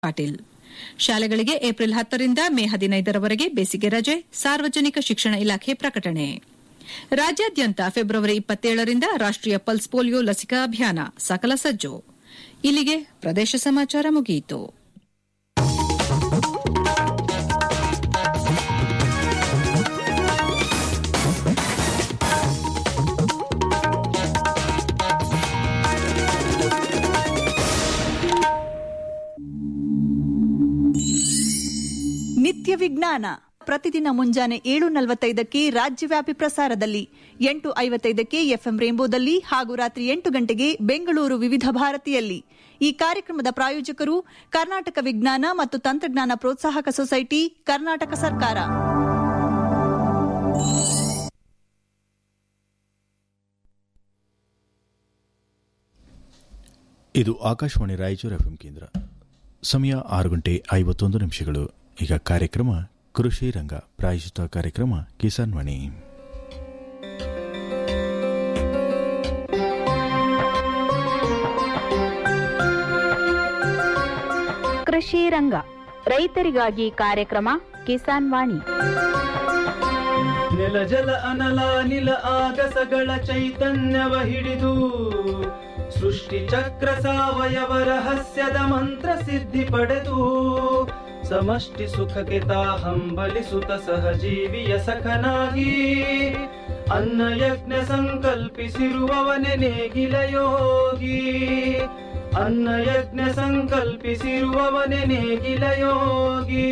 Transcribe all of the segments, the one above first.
ಪಾಟೀಲ್ ಶಾಲೆಗಳಿಗೆ ಏಪ್ರಿಲ್ ಹತ್ತರಿಂದ ಮೇ ಹದಿನೈದರವರೆಗೆ ಬೇಸಿಗೆ ರಜೆ ಸಾರ್ವಜನಿಕ ಶಿಕ್ಷಣ ಇಲಾಖೆ ಪ್ರಕಟಣೆ ರಾಜ್ಯಾದ್ಯಂತ ಫೆಬ್ರವರಿ ಇಪ್ಪತ್ತೇಳರಿಂದ ರಾಷ್ಟೀಯ ಪಲ್ಸ್ ಪೋಲಿಯೋ ಲಸಿಕಾ ಅಭಿಯಾನ ಸಕಲ ಸಜ್ಜು ಇಲ್ಲಿಗೆ ಪ್ರದೇಶ ಸಮಾಚಾರ ಮುಗಿಯಿತು ನಿತ್ಯ ವಿಜ್ಞಾನ ಪ್ರತಿದಿನ ಮುಂಜಾನೆ ಏಳು ನಲವತ್ತೈದಕ್ಕೆ ರಾಜ್ಯವ್ಯಾಪಿ ಪ್ರಸಾರದಲ್ಲಿ ಎಂಟು ಐವತ್ತೈದಕ್ಕೆ ಎಫ್ಎಂ ರೇಂಬೋದಲ್ಲಿ ಹಾಗೂ ರಾತ್ರಿ ಎಂಟು ಗಂಟೆಗೆ ಬೆಂಗಳೂರು ವಿವಿಧ ಭಾರತಿಯಲ್ಲಿ ಈ ಕಾರ್ಯಕ್ರಮದ ಪ್ರಾಯೋಜಕರು ಕರ್ನಾಟಕ ವಿಜ್ಞಾನ ಮತ್ತು ತಂತ್ರಜ್ಞಾನ ಪ್ರೋತ್ಸಾಹಕ ಸೊಸೈಟಿ ಕರ್ನಾಟಕ ಸರ್ಕಾರ ಇದು ಆಕಾಶವಾಣಿ ರಾಯಚೂರು ಎಫ್ಎಂ ಕೇಂದ್ರ ಸಮಯ ಆರು ಗಂಟೆ ಐವತ್ತೊಂದು ನಿಮಿಷಗಳು ಈಗ ಕಾರ್ಯಕ್ರಮ ಕೃಷಿ ರಂಗ ಪ್ರಾಯೋಜಿತ ಕಾರ್ಯಕ್ರಮ ಕಿಸಾನ್ ವಾಣಿ ಕೃಷಿ ರಂಗ ರೈತರಿಗಾಗಿ ಕಾರ್ಯಕ್ರಮ ಕಿಸಾನ್ ವಾಣಿ ನೆಲ ಜಲ ಅನಲ ನಿಲ ಆಗಸಗಳ ಚೈತನ್ಯವ ಹಿಡಿದು ಸೃಷ್ಟಿ ಚಕ್ರ ಸಾವಯವ ರಹಸ್ಯದ ಮಂತ್ರ ಸಿದ್ಧಿ ಪಡೆದು ಸಮಷ್ಟಿ ಸುಖಕ್ಕೆ ತಾ ಹಂಬಲಿಸುತ್ತ ಸಹಜೀವಿಯ ಸಖನಾಗಿ ಅನ್ನ ಯಜ್ಞ ಸಂಕಲ್ಪಿಸಿರುವವನೆ ನೇಗಿಲ ಯೋಗಿ ಅನ್ನ ಯಜ್ಞ ಸಂಕಲ್ಪಿಸಿರುವವನೆ ನೇಗಿಲ ಯೋಗಿ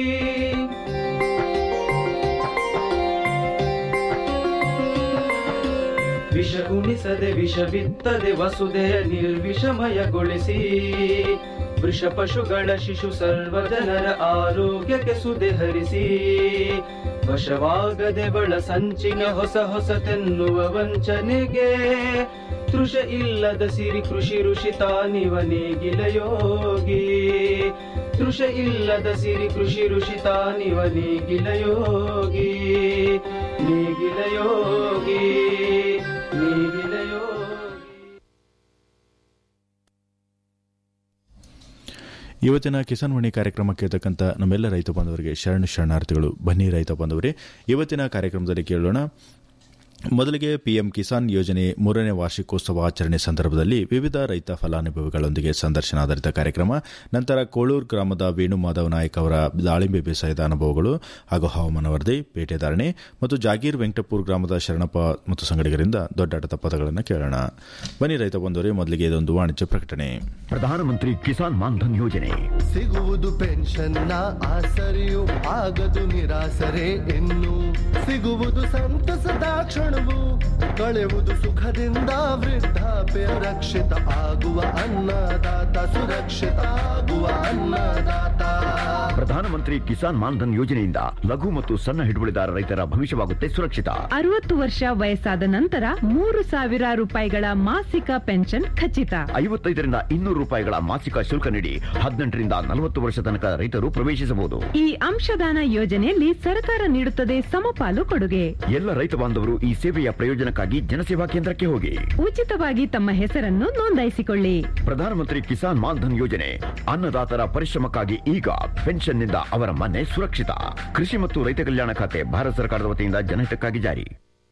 ವಿಷ ಉಣಿಸದೆ ವಿಷ ಬಿತ್ತದೆ ವಸುದೆಯ ನಿರ್ವಿಷಮಯಗೊಳಿಸಿ ವೃಷ ಪಶುಗಳ ಶಿಶು ಸರ್ವ ಜನರ ಆರೋಗ್ಯಕ್ಕೆ ಸುದೆ ಹರಿಸಿ ವಶವಾಗದೆ ಬಳ ಸಂಚಿನ ಹೊಸ ಹೊಸತೆನ್ನುವ ವಂಚನೆಗೆ ತೃಷ ಇಲ್ಲದ ಸಿರಿ ಕೃಷಿ ಋಷಿ ತಾನಿವ ನೇಗಿಲ ಯೋಗಿ ತೃಷ ಇಲ್ಲದ ಸಿರಿ ಕೃಷಿ ಋಷಿ ತಾನಿವ ನೇಗಿಲ ಯೋಗಿ ನೇಗಿಲ ಯೋಗಿ ನೇಗಿಲ ಯೋಗಿ ಇವತ್ತಿನ ಕಿಸಾನ್ ವಾಣಿ ಕಾರ್ಯಕ್ರಮ ಕೇಳ್ತಕ್ಕಂಥ ನಮ್ಮೆಲ್ಲ ರೈತ ಬಾಂಧವರಿಗೆ ಶರಣ ಶರಣಾರ್ಥಿಗಳು ಬನ್ನಿ ರೈತ ಬಾಂಧವರೇ ಇವತ್ತಿನ ಕಾರ್ಯಕ್ರಮದಲ್ಲಿ ಕೇಳೋಣ ಮೊದಲಿಗೆ ಪಿಎಂ ಕಿಸಾನ್ ಯೋಜನೆ ಮೂರನೇ ವಾರ್ಷಿಕೋತ್ಸವ ಆಚರಣೆ ಸಂದರ್ಭದಲ್ಲಿ ವಿವಿಧ ರೈತ ಫಲಾನುಭವಿಗಳೊಂದಿಗೆ ಸಂದರ್ಶನ ಆಧಾರಿತ ಕಾರ್ಯಕ್ರಮ ನಂತರ ಕೋಳೂರು ಗ್ರಾಮದ ವೇಣು ಮಾಧವ್ ನಾಯಕ್ ಅವರ ದಾಳಿಂಬೆ ಬೇಸಾಯದ ಅನುಭವಗಳು ಹಾಗೂ ಹವಾಮಾನ ವರದಿ ಪೇಟೆ ಧಾರಣೆ ಮತ್ತು ಜಾಗೀರ್ ವೆಂಕಟಪುರ ಗ್ರಾಮದ ಶರಣಪ್ಪ ಮತ್ತು ಸಂಗಡಿಗರಿಂದ ದೊಡ್ಡಾಟದ ಪದಗಳನ್ನು ಕೇಳೋಣ ಬನ್ನಿ ರೈತ ಬಂದವರೇ ಮೊದಲಿಗೆ ಇದೊಂದು ವಾಣಿಜ್ಯ ಪ್ರಕಟಣೆ ಪ್ರಧಾನಮಂತ್ರಿ ಕಿಸಾನ್ ಮಾನ್ಧನ್ ಯೋಜನೆ ಸಿಗುವುದು ಪೆನ್ಷನ್ನ ಆಸರೆಯು ಆಗದು ನಿರಾಸರೆ ಇನ್ನು ಸಿಗುವುದು ಸಂತಸದ ಕ್ಷಣವು ಕಳೆಯುವುದು ಸುಖದಿಂದ ವೃದ್ಧಾಪ್ಯ ರಕ್ಷಿತ ಆಗುವ ಅನ್ನದಾತ ಸುರಕ್ಷಿತ ಆಗುವ ಅನ್ನದಾತ ಪ್ರಧಾನಮಂತ್ರಿ ಕಿಸಾನ್ ಮಾನ್ಧನ್ ಯೋಜನೆಯಿಂದ ಲಘು ಮತ್ತು ಸಣ್ಣ ಹಿಡುವಳಿದಾರ ರೈತರ ಭವಿಷ್ಯವಾಗುತ್ತೆ ಸುರಕ್ಷಿತ ಅರವತ್ತು ವರ್ಷ ವಯಸ್ಸಾದ ನಂತರ ಮೂರು ಸಾವಿರ ರೂಪಾಯಿಗಳ ಮಾಸಿಕ ಪೆನ್ಷನ್ ಖಚಿತ ಐವತ್ತೈದರಿಂದ ಇನ್ನೂರು ರೂಪಾಯಿಗಳ ಮಾಸಿಕ ಶುಲ್ಕ ನೀಡಿ ಹದಿನೆಂಟರಿಂದ ನಲವತ್ತು ವರ್ಷ ತನಕ ರೈತರು ಪ್ರವೇಶಿಸಬಹುದು ಈ ಅಂಶದಾನ ಯೋಜನೆಯಲ್ಲಿ ಸರ್ಕಾರ ನೀಡುತ್ತದೆ ಸಮಪಾಲು ಕೊಡುಗೆ ಎಲ್ಲ ರೈತ ಬಾಂಧವರು ಈ ಸೇವೆಯ ಪ್ರಯೋಜನಕ್ಕಾಗಿ ಜನಸೇವಾ ಕೇಂದ್ರಕ್ಕೆ ಹೋಗಿ ಉಚಿತವಾಗಿ ತಮ್ಮ ಹೆಸರನ್ನು ನೋಂದಾಯಿಸಿಕೊಳ್ಳಿ ಪ್ರಧಾನಮಂತ್ರಿ ಕಿಸಾನ್ ಮಾನ್ಧನ್ ಯೋಜನೆ ಅನ್ನದಾತರ ಪರಿಶ್ರಮಕ್ಕಾಗಿ ಈಗ ಪೆನ್ಷನ್ನಿಂದ ಅವರ ಮನೆ ಸುರಕ್ಷಿತ ಕೃಷಿ ಮತ್ತು ರೈತ ಕಲ್ಯಾಣ ಖಾತೆ ಭಾರತ ಸರ್ಕಾರದ ವತಿಯಿಂದ ಜನಹಿತಕ್ಕಾಗಿ ಜಾರಿ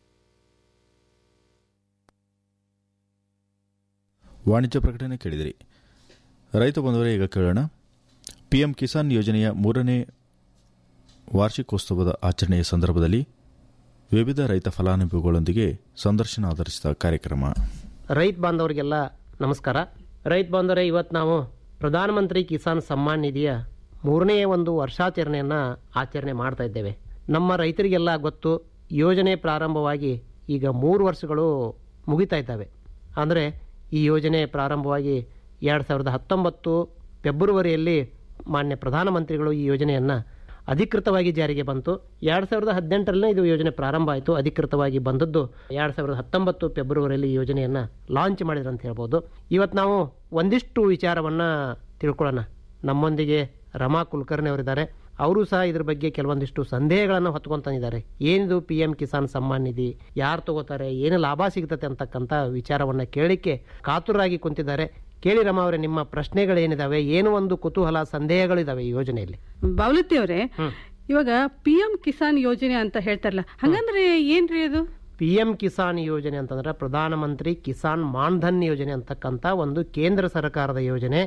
ವಾಣಿಜ್ಯ ಪ್ರಕಟಣೆ ಕೇಳಿದಿರಿ ರೈತ ಬಂದವರೇ ಈಗ ಕೇಳೋಣ ಪಿಎಂ ಕಿಸಾನ್ ಯೋಜನೆಯ ಮೂರನೇ ವಾರ್ಷಿಕೋತ್ಸವದ ಆಚರಣೆಯ ಸಂದರ್ಭದಲ್ಲಿ ವಿವಿಧ ರೈತ ಫಲಾನುಭವಿಗಳೊಂದಿಗೆ ಸಂದರ್ಶನ ಆಧರಿಸಿದ ಕಾರ್ಯಕ್ರಮ ರೈತ ಬಾಂಧವರಿಗೆಲ್ಲ ನಮಸ್ಕಾರ ರೈತ ಬಾಂಧವರೇ ಇವತ್ತು ನಾವು ಪ್ರಧಾನಮಂತ್ರಿ ಕಿಸಾನ್ ಸಮ್ಮಾನ್ ನಿಧಿಯ ಮೂರನೇ ಒಂದು ವರ್ಷಾಚರಣೆಯನ್ನು ಆಚರಣೆ ಮಾಡ್ತಾ ಇದ್ದೇವೆ ನಮ್ಮ ರೈತರಿಗೆಲ್ಲ ಗೊತ್ತು ಯೋಜನೆ ಪ್ರಾರಂಭವಾಗಿ ಈಗ ಮೂರು ವರ್ಷಗಳು ಮುಗಿತಾ ಇದ್ದಾವೆ ಅಂದರೆ ಈ ಯೋಜನೆ ಪ್ರಾರಂಭವಾಗಿ ಎರಡು ಸಾವಿರದ ಹತ್ತೊಂಬತ್ತು ಫೆಬ್ರವರಿಯಲ್ಲಿ ಮಾನ್ಯ ಪ್ರಧಾನಮಂತ್ರಿಗಳು ಈ ಯೋಜನೆಯನ್ನು ಅಧಿಕೃತವಾಗಿ ಜಾರಿಗೆ ಬಂತು ಎರಡು ಸಾವಿರದ ಹದಿನೆಂಟರಲ್ಲೇ ಇದು ಯೋಜನೆ ಪ್ರಾರಂಭ ಆಯಿತು ಅಧಿಕೃತವಾಗಿ ಬಂದದ್ದು ಎರಡು ಸಾವಿರದ ಹತ್ತೊಂಬತ್ತು ಫೆಬ್ರವರಿಯಲ್ಲಿ ಈ ಯೋಜನೆಯನ್ನು ಲಾಂಚ್ ಮಾಡಿದ್ರು ಅಂತ ಹೇಳ್ಬೋದು ಇವತ್ತು ನಾವು ಒಂದಿಷ್ಟು ವಿಚಾರವನ್ನು ತಿಳ್ಕೊಳ್ಳೋಣ ನಮ್ಮೊಂದಿಗೆ ರಮಾ ಕುಲಕರ್ಣಿ ಅವರಿದ್ದಾರೆ ಅವರು ಸಹ ಇದ್ರ ಬಗ್ಗೆ ಕೆಲವೊಂದಿಷ್ಟು ಸಂದೇಹಗಳನ್ನು ಹೊತ್ಕೊಂತಂದಿದ್ದಾರೆ ಏನಿದು ಪಿ ಎಂ ಕಿಸಾನ್ ಸಮ್ಮಾನ್ ನಿಧಿ ಯಾರು ತಗೋತಾರೆ ಏನು ಲಾಭ ಸಿಗ್ತತೆ ಅಂತಕ್ಕಂಥ ವಿಚಾರವನ್ನು ಕೇಳಲಿಕ್ಕೆ ಕಾತುರಾಗಿ ಕುಂತಿದ್ದಾರೆ ಕೇಳಿ ರಮ ಅವರೇ ನಿಮ್ಮ ಪ್ರಶ್ನೆಗಳೇನಿದಾವೆ ಏನು ಒಂದು ಕುತೂಹಲ ಸಂದೇಹಗಳಿದಾವೆ ಈ ಯೋಜನೆಯಲ್ಲಿ ಬಾವಲತಿ ಅವರೇ ಇವಾಗ ಪಿ ಎಂ ಕಿಸಾನ್ ಯೋಜನೆ ಅಂತ ಹೇಳ್ತಾರಲ್ಲ ಹಂಗಂದ್ರೆ ಏನ್ರಿ ಅದು ಪಿ ಎಂ ಕಿಸಾನ್ ಯೋಜನೆ ಅಂತಂದ್ರೆ ಪ್ರಧಾನಮಂತ್ರಿ ಕಿಸಾನ್ ಮಾನ್ಧನ್ ಯೋಜನೆ ಅಂತಕ್ಕಂಥ ಒಂದು ಕೇಂದ್ರ ಸರ್ಕಾರದ ಯೋಜನೆ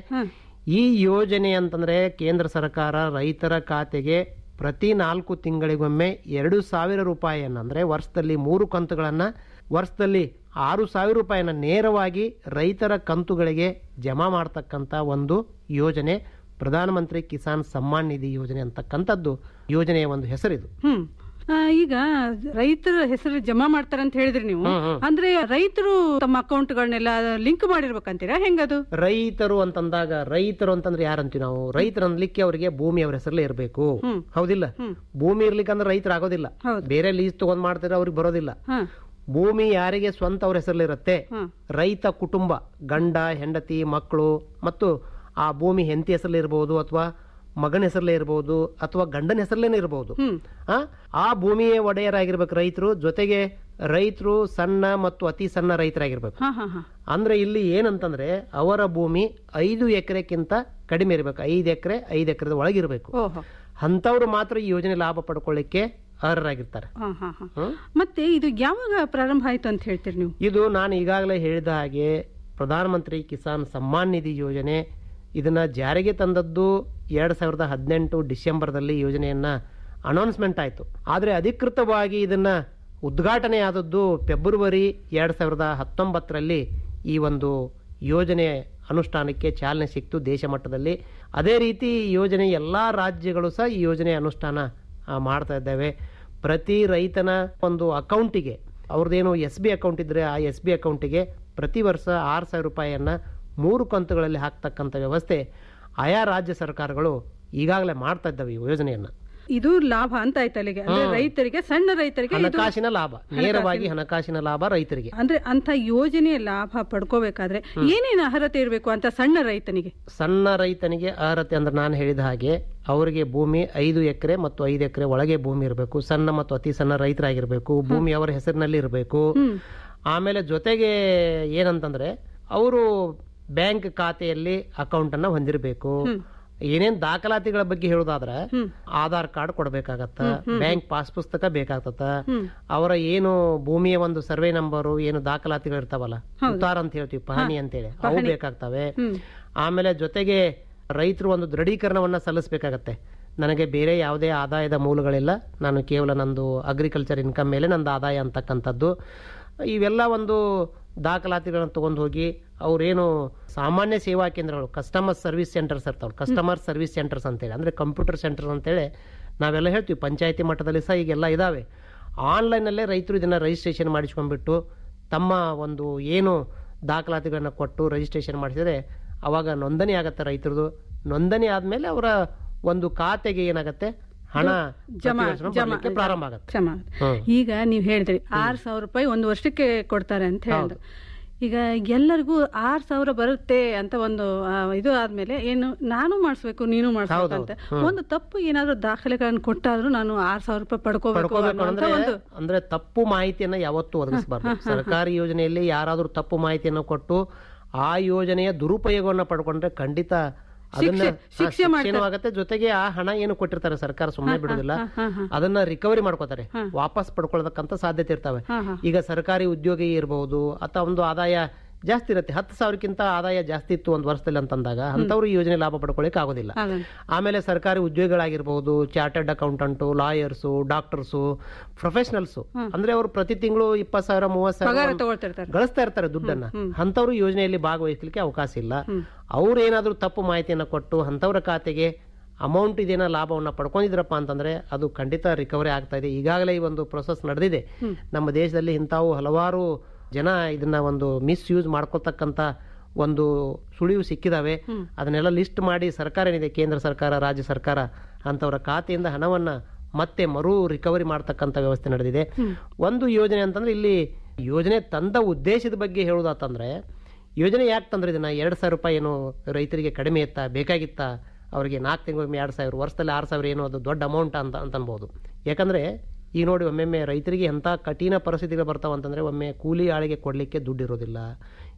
ಈ ಯೋಜನೆ ಅಂತಂದ್ರೆ ಕೇಂದ್ರ ಸರ್ಕಾರ ರೈತರ ಖಾತೆಗೆ ಪ್ರತಿ ನಾಲ್ಕು ತಿಂಗಳಿಗೊಮ್ಮೆ ಎರಡು ಸಾವಿರ ರೂಪಾಯಿಯನ್ನ ಅಂದ್ರೆ ವರ್ಷದಲ್ಲಿ ಮೂರು ಕಂತುಗಳನ್ನ ವರ್ಷದಲ್ಲಿ ಆರು ಸಾವಿರ ರೂಪಾಯಿನ ನೇರವಾಗಿ ರೈತರ ಕಂತುಗಳಿಗೆ ಜಮಾ ಮಾಡ್ತಕ್ಕಂಥ ಒಂದು ಯೋಜನೆ ಪ್ರಧಾನಮಂತ್ರಿ ಕಿಸಾನ್ ಸಮ್ಮಾನ್ ನಿಧಿ ಯೋಜನೆ ಅಂತಕ್ಕಂಥದ್ದು ಯೋಜನೆಯ ಒಂದು ಹೆಸರಿದು ಹ್ಮ್ ಆ, ಈಗ ರೈತರ ಹೆಸರು ಜಮಾ ಮಾಡ್ತಾರ ಅಂತ ಹೇಳಿದ್ರಿ ನೀವು ಹ್ಮ್, ಹ್ಮ್. ಅಂದ್ರೆ ರೈತರು ತಮ್ಮ ಅಕೌಂಟ್ಗಳನ್ನೆಲ್ಲ ಲಿಂಕ್ ಮಾಡಿರ್ಬೇಕಂತೀರಾ ಹೆಂಗದು ರೈತರು ಅಂತಂದಾಗ ರೈತರು ಅಂತಂದ್ರೆ ಯಾರಂತೀವಿ ನಾವು ರೈತರು ಅನ್ಲಿಕ್ಕೆ ಅವರಿಗೆ ಭೂಮಿ ಅವ್ರ ಹೆಸರಲ್ಲೇ ಇರಬೇಕು ಹೌದಿಲ್ಲ ಭೂಮಿ ಇರ್ಲಿಕ್ಕೆ ಅಂದ್ರೆ ರೈತರು ಆಗೋದಿಲ್ಲ ಬೇರೆ ಲೀಸ್ ತಗೊಂಡ್ ಮಾಡ್ತಾರೆ ಅವ್ರಿಗೆ ಬರೋದಿಲ್ಲ ಭೂಮಿ ಯಾರಿಗೆ ಸ್ವಂತ ಅವ್ರ ಹೆಸರಲ್ಲಿ ಇರುತ್ತೆ ರೈತ ಕುಟುಂಬ ಗಂಡ ಹೆಂಡತಿ ಮಕ್ಕಳು ಮತ್ತು ಆ ಭೂಮಿ ಹೆಂಡತಿ ಹೆಸರಲ್ಲಿ ಇರಬಹುದು ಅಥವಾ ಮಗನ ಹೆಸರಲ್ಲೇ ಇರಬಹುದು ಅಥವಾ ಗಂಡನ ಹೆಸರಲ್ಲೇನೆ ಇರಬಹುದು ಆ ಆ ಭೂಮಿಯ ಒಡೆಯರಾಗಿರ್ಬೇಕು ರೈತರು ಜೊತೆಗೆ ರೈತರು ಸಣ್ಣ ಮತ್ತು ಅತಿ ಸಣ್ಣ ರೈತರಾಗಿರ್ಬೇಕು ಹಾ ಹಾ ಹಾ ಅಂದ್ರೆ ಇಲ್ಲಿ ಏನಂತಂದ್ರೆ ಅವರ ಭೂಮಿ ಐದು ಎಕರೆಕ್ಕಿಂತ ಕಡಿಮೆ ಇರಬೇಕು ಐದು ಎಕರೆ ಐದು ಎಕರೆದ ಒಳಗಿರ್ಬೇಕು ಓಹೋ ಅಂತವ್ರು ಮಾತ್ರ ಈ ಯೋಜನೆ ಲಾಭ ಪಡ್ಕೊಳ್ಳಿಕ್ಕೆ ಅರ್ಹರಾಗಿರ್ತಾರೆ ಹಾ ಹಾ ಹಾ ಹ್ಮ್? ಮತ್ತೆ ಇದು ಯಾವಾಗ ಪ್ರಾರಂಭ ಆಯ್ತು ಅಂತ ಹೇಳ್ತೀರಿ ನೀವು ಇದು ನಾನು ಈಗಾಗಲೇ ಹೇಳಿದ ಹಾಗೆ ಪ್ರಧಾನಮಂತ್ರಿ ಕಿಸಾನ್ ಸಮ್ಮಾನ್ ನಿಧಿ ಯೋಜನೆ ಇದನ್ನ ಜಾರಿಗೆ ತಂದದ್ದು ಎರಡ್ ಸಾವಿರದ ಹದಿನೆಂಟು ಡಿಸೆಂಬರ್ದಲ್ಲಿ ಯೋಜನೆಯನ್ನ ಅನೌನ್ಸ್ಮೆಂಟ್ ಆಯಿತು ಆದರೆ ಅಧಿಕೃತವಾಗಿ ಇದನ್ನ ಉದ್ಘಾಟನೆ ಆದದ್ದು ಫೆಬ್ರವರಿ ಎರಡ್ ಸಾವಿರದ ಹತ್ತೊಂಬತ್ತರಲ್ಲಿ ಈ ಒಂದು ಯೋಜನೆ ಅನುಷ್ಠಾನಕ್ಕೆ ಚಾಲನೆ ಸಿಕ್ತು ದೇಶ ಮಟ್ಟದಲ್ಲಿ ಅದೇ ರೀತಿ ಈ ಯೋಜನೆ ಎಲ್ಲಾ ರಾಜ್ಯಗಳು ಸಹ ಈ ಯೋಜನೆ ಅನುಷ್ಠಾನ ಆ, ಮಾಡ್ತಾ ಇದ್ದಾವೆ ಪ್ರತಿ ರೈತನ ಒಂದು ಅಕೌಂಟಿಗೆ ಅವ್ರದ್ದೇನು ಎಸ್ ಬಿ ಅಕೌಂಟ್ ಇದ್ರೆ ಆ ಎಸ್ ಬಿ ಅಕೌಂಟಿಗೆ ಪ್ರತಿ ವರ್ಷ ಆರು ಸಾವಿರ ರೂಪಾಯಿಯನ್ನ ಮೂರು ಕಂತುಗಳಲ್ಲಿ ಹಾಕ್ತಕ್ಕಂಥ ವ್ಯವಸ್ಥೆ ಆಯಾ ರಾಜ್ಯ ಸರ್ಕಾರಗಳು ಈಗಾಗಲೇ ಮಾಡ್ತಾ ಇದ್ದಾವೆ ಈ ಯೋಜನೆಯನ್ನ ಇದು ಲಾಭ ಅಂತ ಆಯ್ತು ಅಲ್ಲಿಗೆ ಅಂದ್ರೆ ಹ್ಮ್. ರೈತರಿಗೆ ಸಣ್ಣ ರೈತರಿಗೆ ಇದು ಹಣಕಾಸಿನ ಲಾಭ ನೇರವಾಗಿ ಹಣಕಾಸಿನ ಲಾಭ ರೈತರಿಗೆ ಅಂದ್ರೆ ಅಂತ ಯೋಜನೆಯ ಲಾಭ ಪಡ್ಕೋಬೇಕಾದ್ರೆ ಏನೇನು ಅರ್ಹತೆ ಇರಬೇಕು ಅಂತ ಸಣ್ಣ ರೈತನಿಗೆ ಸಣ್ಣ ರೈತನಿಗೆ ಅರ್ಹತೆ ಅಂದ್ರೆ ನಾನು ಹೇಳಿದ ಹಾಗೆ ಅವರಿಗೆ ಭೂಮಿ ಐದು ಎಕರೆ ಮತ್ತು ಐದು ಎಕರೆ ಒಳಗೆ ಭೂಮಿ ಇರಬೇಕು ಸಣ್ಣ ಮತ್ತು ಅತಿ ಸಣ್ಣ ರೈತರಾಗಿರ್ಬೇಕು ಭೂಮಿ ಅವರ ಹೆಸರಿನಲ್ಲಿ ಇರಬೇಕು ಆಮೇಲೆ ಜೊತೆಗೆ ಏನಂತಂದ್ರೆ ಅವರು ಬ್ಯಾಂಕ್ ಖಾತೆಯಲ್ಲಿ ಅಕೌಂಟ್ ಅನ್ನ ಹೊಂದಿರಬೇಕು ಏನೇನ್ ದಾಖಲಾತಿಗಳ ಬಗ್ಗೆ ಹೇಳೋದಾದ್ರೆ ಆಧಾರ್ ಕಾರ್ಡ್ ಕೊಡ್ಬೇಕಾಗತ್ತ ಬ್ಯಾಂಕ್ ಪಾಸ್ ಪುಸ್ತಕ ಬೇಕಾಗ್ತತ ಅವರ ಏನು ಭೂಮಿಯ ಒಂದು ಸರ್ವೆ ನಂಬರು ಏನು ದಾಖಲಾತಿಗಳು ಇರ್ತಾವಲ್ಲ ಉತ್ತಾರ ಅಂತ ಹೇಳ್ತೀವಿ ಪಹಣಿ ಅಂತೇಳಿ ಅವು ಬೇಕಾಗ್ತವೆ ಆಮೇಲೆ ಜೊತೆಗೆ ರೈತರು ಒಂದು ದೃಢೀಕರಣವನ್ನ ಸಲ್ಲಿಸಬೇಕಾಗತ್ತೆ ನನಗೆ ಬೇರೆ ಯಾವುದೇ ಆದಾಯದ ಮೂಲಗಳಿಲ್ಲ ನಾನು ಕೇವಲ ನಂದು ಅಗ್ರಿಕಲ್ಚರ್ ಇನ್ಕಮ್ ಮೇಲೆ ನಂದು ಆದಾಯ ಅಂತಕ್ಕಂಥದ್ದು ಇವೆಲ್ಲ ಒಂದು ದಾಖಲಾತಿಗಳನ್ನು ತಗೊಂಡು ಹೋಗಿ ಅವ್ರೇನು ಸಾಮಾನ್ಯ ಸೇವಾ ಕೇಂದ್ರಗಳು ಕಸ್ಟಮರ್ ಸರ್ವಿಸ್ ಸೆಂಟರ್ಸ್ ಇರ್ತಾವೆ ಕಸ್ಟಮರ್ ಸರ್ವಿಸ್ ಸೆಂಟರ್ಸ್ ಅಂತೇಳಿ ಅಂದ್ರೆ ಕಂಪ್ಯೂಟರ್ ಸೆಂಟರ್ ಅಂತೇಳಿ ನಾವೆಲ್ಲ ಹೇಳ್ತೀವಿ ಪಂಚಾಯತಿ ಮಟ್ಟದಲ್ಲಿ ಸಹ ಈಗೆಲ್ಲ ಇದಾವೆ ಆನ್ಲೈನಲ್ಲೇ ರೈತರು ಇದನ್ನ ರಿಜಿಸ್ಟ್ರೇಷನ್ ಮಾಡಿಸ್ಕೊಂಡ್ಬಿಟ್ಟು ತಮ್ಮ ಒಂದು ಏನು ದಾಖಲಾತಿಗಳನ್ನ ಕೊಟ್ಟು ರಿಜಿಸ್ಟ್ರೇಷನ್ ಮಾಡಿಸಿದ್ರೆ ಅವಾಗ ನೋಂದಣಿ ಆಗತ್ತೆ ರೈತರದು ನೋಂದಣಿ ಆದ್ಮೇಲೆ ಅವರ ಒಂದು ಖಾತೆಗೆ ಏನಾಗತ್ತೆ ಹಣ ಜಮಾ ಪ್ರತಿ ವರ್ಷನೂ ಜಮಾ ಬರ್ಲಿಕ್ಕೆ ಪ್ರಾರಂಭ ಆಗತ್ತೆ ಕ್ಷಮಾ ಈಗ ನೀವು ಹೇಳಿದ್ರಿ ಆರ್ ಸಾವಿರ ರೂಪಾಯಿ ಒಂದು ವರ್ಷಕ್ಕೆ ಕೊಡ್ತಾರೆ ಅಂತ ಹೇಳಿದ್ರು ಈಗ ಎಲ್ಲರಿಗೂ ಆರ್ ಸಾವಿರ ಬರುತ್ತೆ ಅಂತ ಒಂದು ಆ, ಇದು ಆದ್ಮೇಲೆ ಏನು ನಾನು ಮಾಡಿಸ್ಬೇಕು ನೀನು ಮಾಡಿಸ್ಬೇಕು ಅಂತ ಒಂದು ತಪ್ಪು ಏನಾದ್ರು ದಾಖಲೆಗಳನ್ನು ಕೊಟ್ಟಾದ್ರೂ ನಾನು ಆರ್ ಸಾವಿರ ರೂಪಾಯಿ ಪಡ್ಕೋಬೇಕು ಪಡ್ಕೋಬೇಕು ಅನ್ನೋಂಥ ಅಂದ್ರೆ ಒಂದು ಅಂದ್ರೆ ತಪ್ಪು ಮಾಹಿತಿಯನ್ನ ಯಾವತ್ತೂ ಒದಗಿಸಬಾರ್ದು ಸರ್ಕಾರಿ ಯೋಜನೆಯಲ್ಲಿ ಯಾರಾದ್ರೂ ತಪ್ಪು ಮಾಹಿತಿಯನ್ನು ಕೊಟ್ಟು ಆ ಯೋಜನೆಯ ದುರುಪಯೋಗವನ್ನ ಪಡ್ಕೊಂಡ್ರೆ ಖಂಡಿತ ಅದನ್ನ ಶಿಕ್ಷೆ- ಹಾ, ಶಿಕ್ಷೆ ಶಿಕ್ಷೆನೂ ಮಾಡ್ತಾರೆ. ಆಗತ್ತೆ ಜೊತೆಗೆ ಆ ಹಣ ಏನು ಕೊಟ್ಟಿರ್ತಾರೆ ಸರ್ಕಾರ ಸುಮ್ಮನೆ ಬಿಡುದಿಲ್ಲ ಅದನ್ನ ರಿಕವರಿ ಮಾಡ್ಕೋತಾರೆ ವಾಪಸ್ ಪಡ್ಕೊಳ್ಳೋದಕ್ಕಂತ ಸಾಧ್ಯತೆ ಇರ್ತವೆ ಈಗ ಸರ್ಕಾರಿ ಉದ್ಯೋಗಿ ಇರಬಹುದು ಅಥವಾ ಒಂದು ಆದಾಯ ಜಾಸ್ತಿ ಇರುತ್ತೆ ಹತ್ತು ಸಾವಿರಕ್ಕಿಂತ ಆದಾಯ ಜಾಸ್ತಿ ಇತ್ತು ಒಂದು ವರ್ಷದಲ್ಲಿ ಅಂತಂದಾಗ ಅಂತವ್ರು ಈ ಯೋಜನೆ ಲಾಭ ಪಡ್ಕೊಳ್ಳಿಕ್ಕೆ ಆಗೋದಿಲ್ಲ ಆಗಲ್ಲ. ಆಮೇಲೆ ಸರ್ಕಾರಿ ಉದ್ಯೋಗಿಗಳಾಗಿರ್ಬಹುದು chartered accountant lawyers doctors professionals ಅಂದ್ರೆ ಅವರು ಪ್ರತಿ ತಿಂಗಳು ಇಪ್ಪತ್ತು ಸಾವಿರ ಮೂವತ್ತು ಪಗಾರ ಸಾವಿರ ತಗೊಳ್ತಿರ್ತಾರೆ ಗಳಿಸ್ತಾ ಇರ್ತಾರೆ ದುಡ್ಡನ್ನ ಅಂತವ್ರು ಯೋಜನೆಯಲ್ಲಿ ಭಾಗವಹಿಸಲಿಕ್ಕೆ ಅವಕಾಶ ಇಲ್ಲ ಅವ್ರು ಏನಾದ್ರೂ ತಪ್ಪು ಮಾಹಿತಿಯನ್ನ ಕೊಟ್ಟು ಅಂತವ್ರ ಖಾತೆಗೆ ಅಮೌಂಟ್ ಇದೇನ ಲಾಭವನ್ನ ಪಡ್ಕೊಂಡಿದ್ರಪ್ಪ ಅಂತಂದ್ರೆ ಅದು ಖಂಡಿತ ರಿಕವರಿ ಆಗ್ತಾ ಇದೆ ಈಗಾಗಲೇ ಈ ಒಂದು ಪ್ರೊಸೆಸ್ ನಡೆದಿದೆ ನಮ್ಮ ದೇಶದಲ್ಲಿ ಇಂಥವು ಹಲವಾರು ಜನ ಇದನ್ನ ಒಂದು ಮಿಸ್ಯೂಸ್ ಮಾಡ್ಕೊತಕ್ಕಂತ ಒಂದು ಸುಳಿವು ಸಿಕ್ಕಿದಾವೆ ಅದನ್ನೆಲ್ಲ ಲಿಸ್ಟ್ ಮಾಡಿ ಸರ್ಕಾರ ಏನಿದೆ ಕೇಂದ್ರ ಸರ್ಕಾರ ರಾಜ್ಯ ಸರ್ಕಾರ ಅಂತವರ ಖಾತೆಯಿಂದ ಹಣವನ್ನ ಮತ್ತೆ ಮರು ರಿಕವರಿ ಮಾಡ್ತಕ್ಕಂಥ ವ್ಯವಸ್ಥೆ ನಡೆದಿದೆ ಒಂದು ಯೋಜನೆ ಅಂತಂದ್ರೆ ಇಲ್ಲಿ ಯೋಜನೆ ತಂದ ಉದ್ದೇಶದ ಬಗ್ಗೆ ಹೇಳುವುದಾತಂದ್ರೆ ಯೋಜನೆ ಯಾಕೆ ತಂದ್ರೆ ಇದನ್ನ ಎರಡ್ ಸಾವಿರ ರೂಪಾಯಿ ಏನು ರೈತರಿಗೆ ಕಡಿಮೆ ಇತ್ತಾ ಬೇಕಾಗಿತ್ತಾ ಅವರಿಗೆ ನಾಲ್ಕು ತಿಂಗಳಿಗೊಮ್ಮೆ ಎರಡು ಸಾವಿರ ವರ್ಷದಲ್ಲಿ ಆರು ಸಾವಿರ ಏನು ಅದು ದೊಡ್ಡ ಅಮೌಂಟ್ ಅಂತ ಅಂತ ಅನ್ಬೋದು ಯಾಕಂದ್ರೆ ಈಗ ನೋಡಿ ಒಮ್ಮೊಮ್ಮೆ ರೈತರಿಗೆ ಎಂಥ ಕಠಿಣ ಪರಿಸ್ಥಿತಿಗಳು ಬರ್ತಾವ ಅಂತಂದ್ರೆ ಒಮ್ಮೆ ಕೂಲಿ ಆಳಿಗೆ ಕೊಡ್ಲಿಕ್ಕೆ ದುಡ್ಡು ಇರೋದಿಲ್ಲ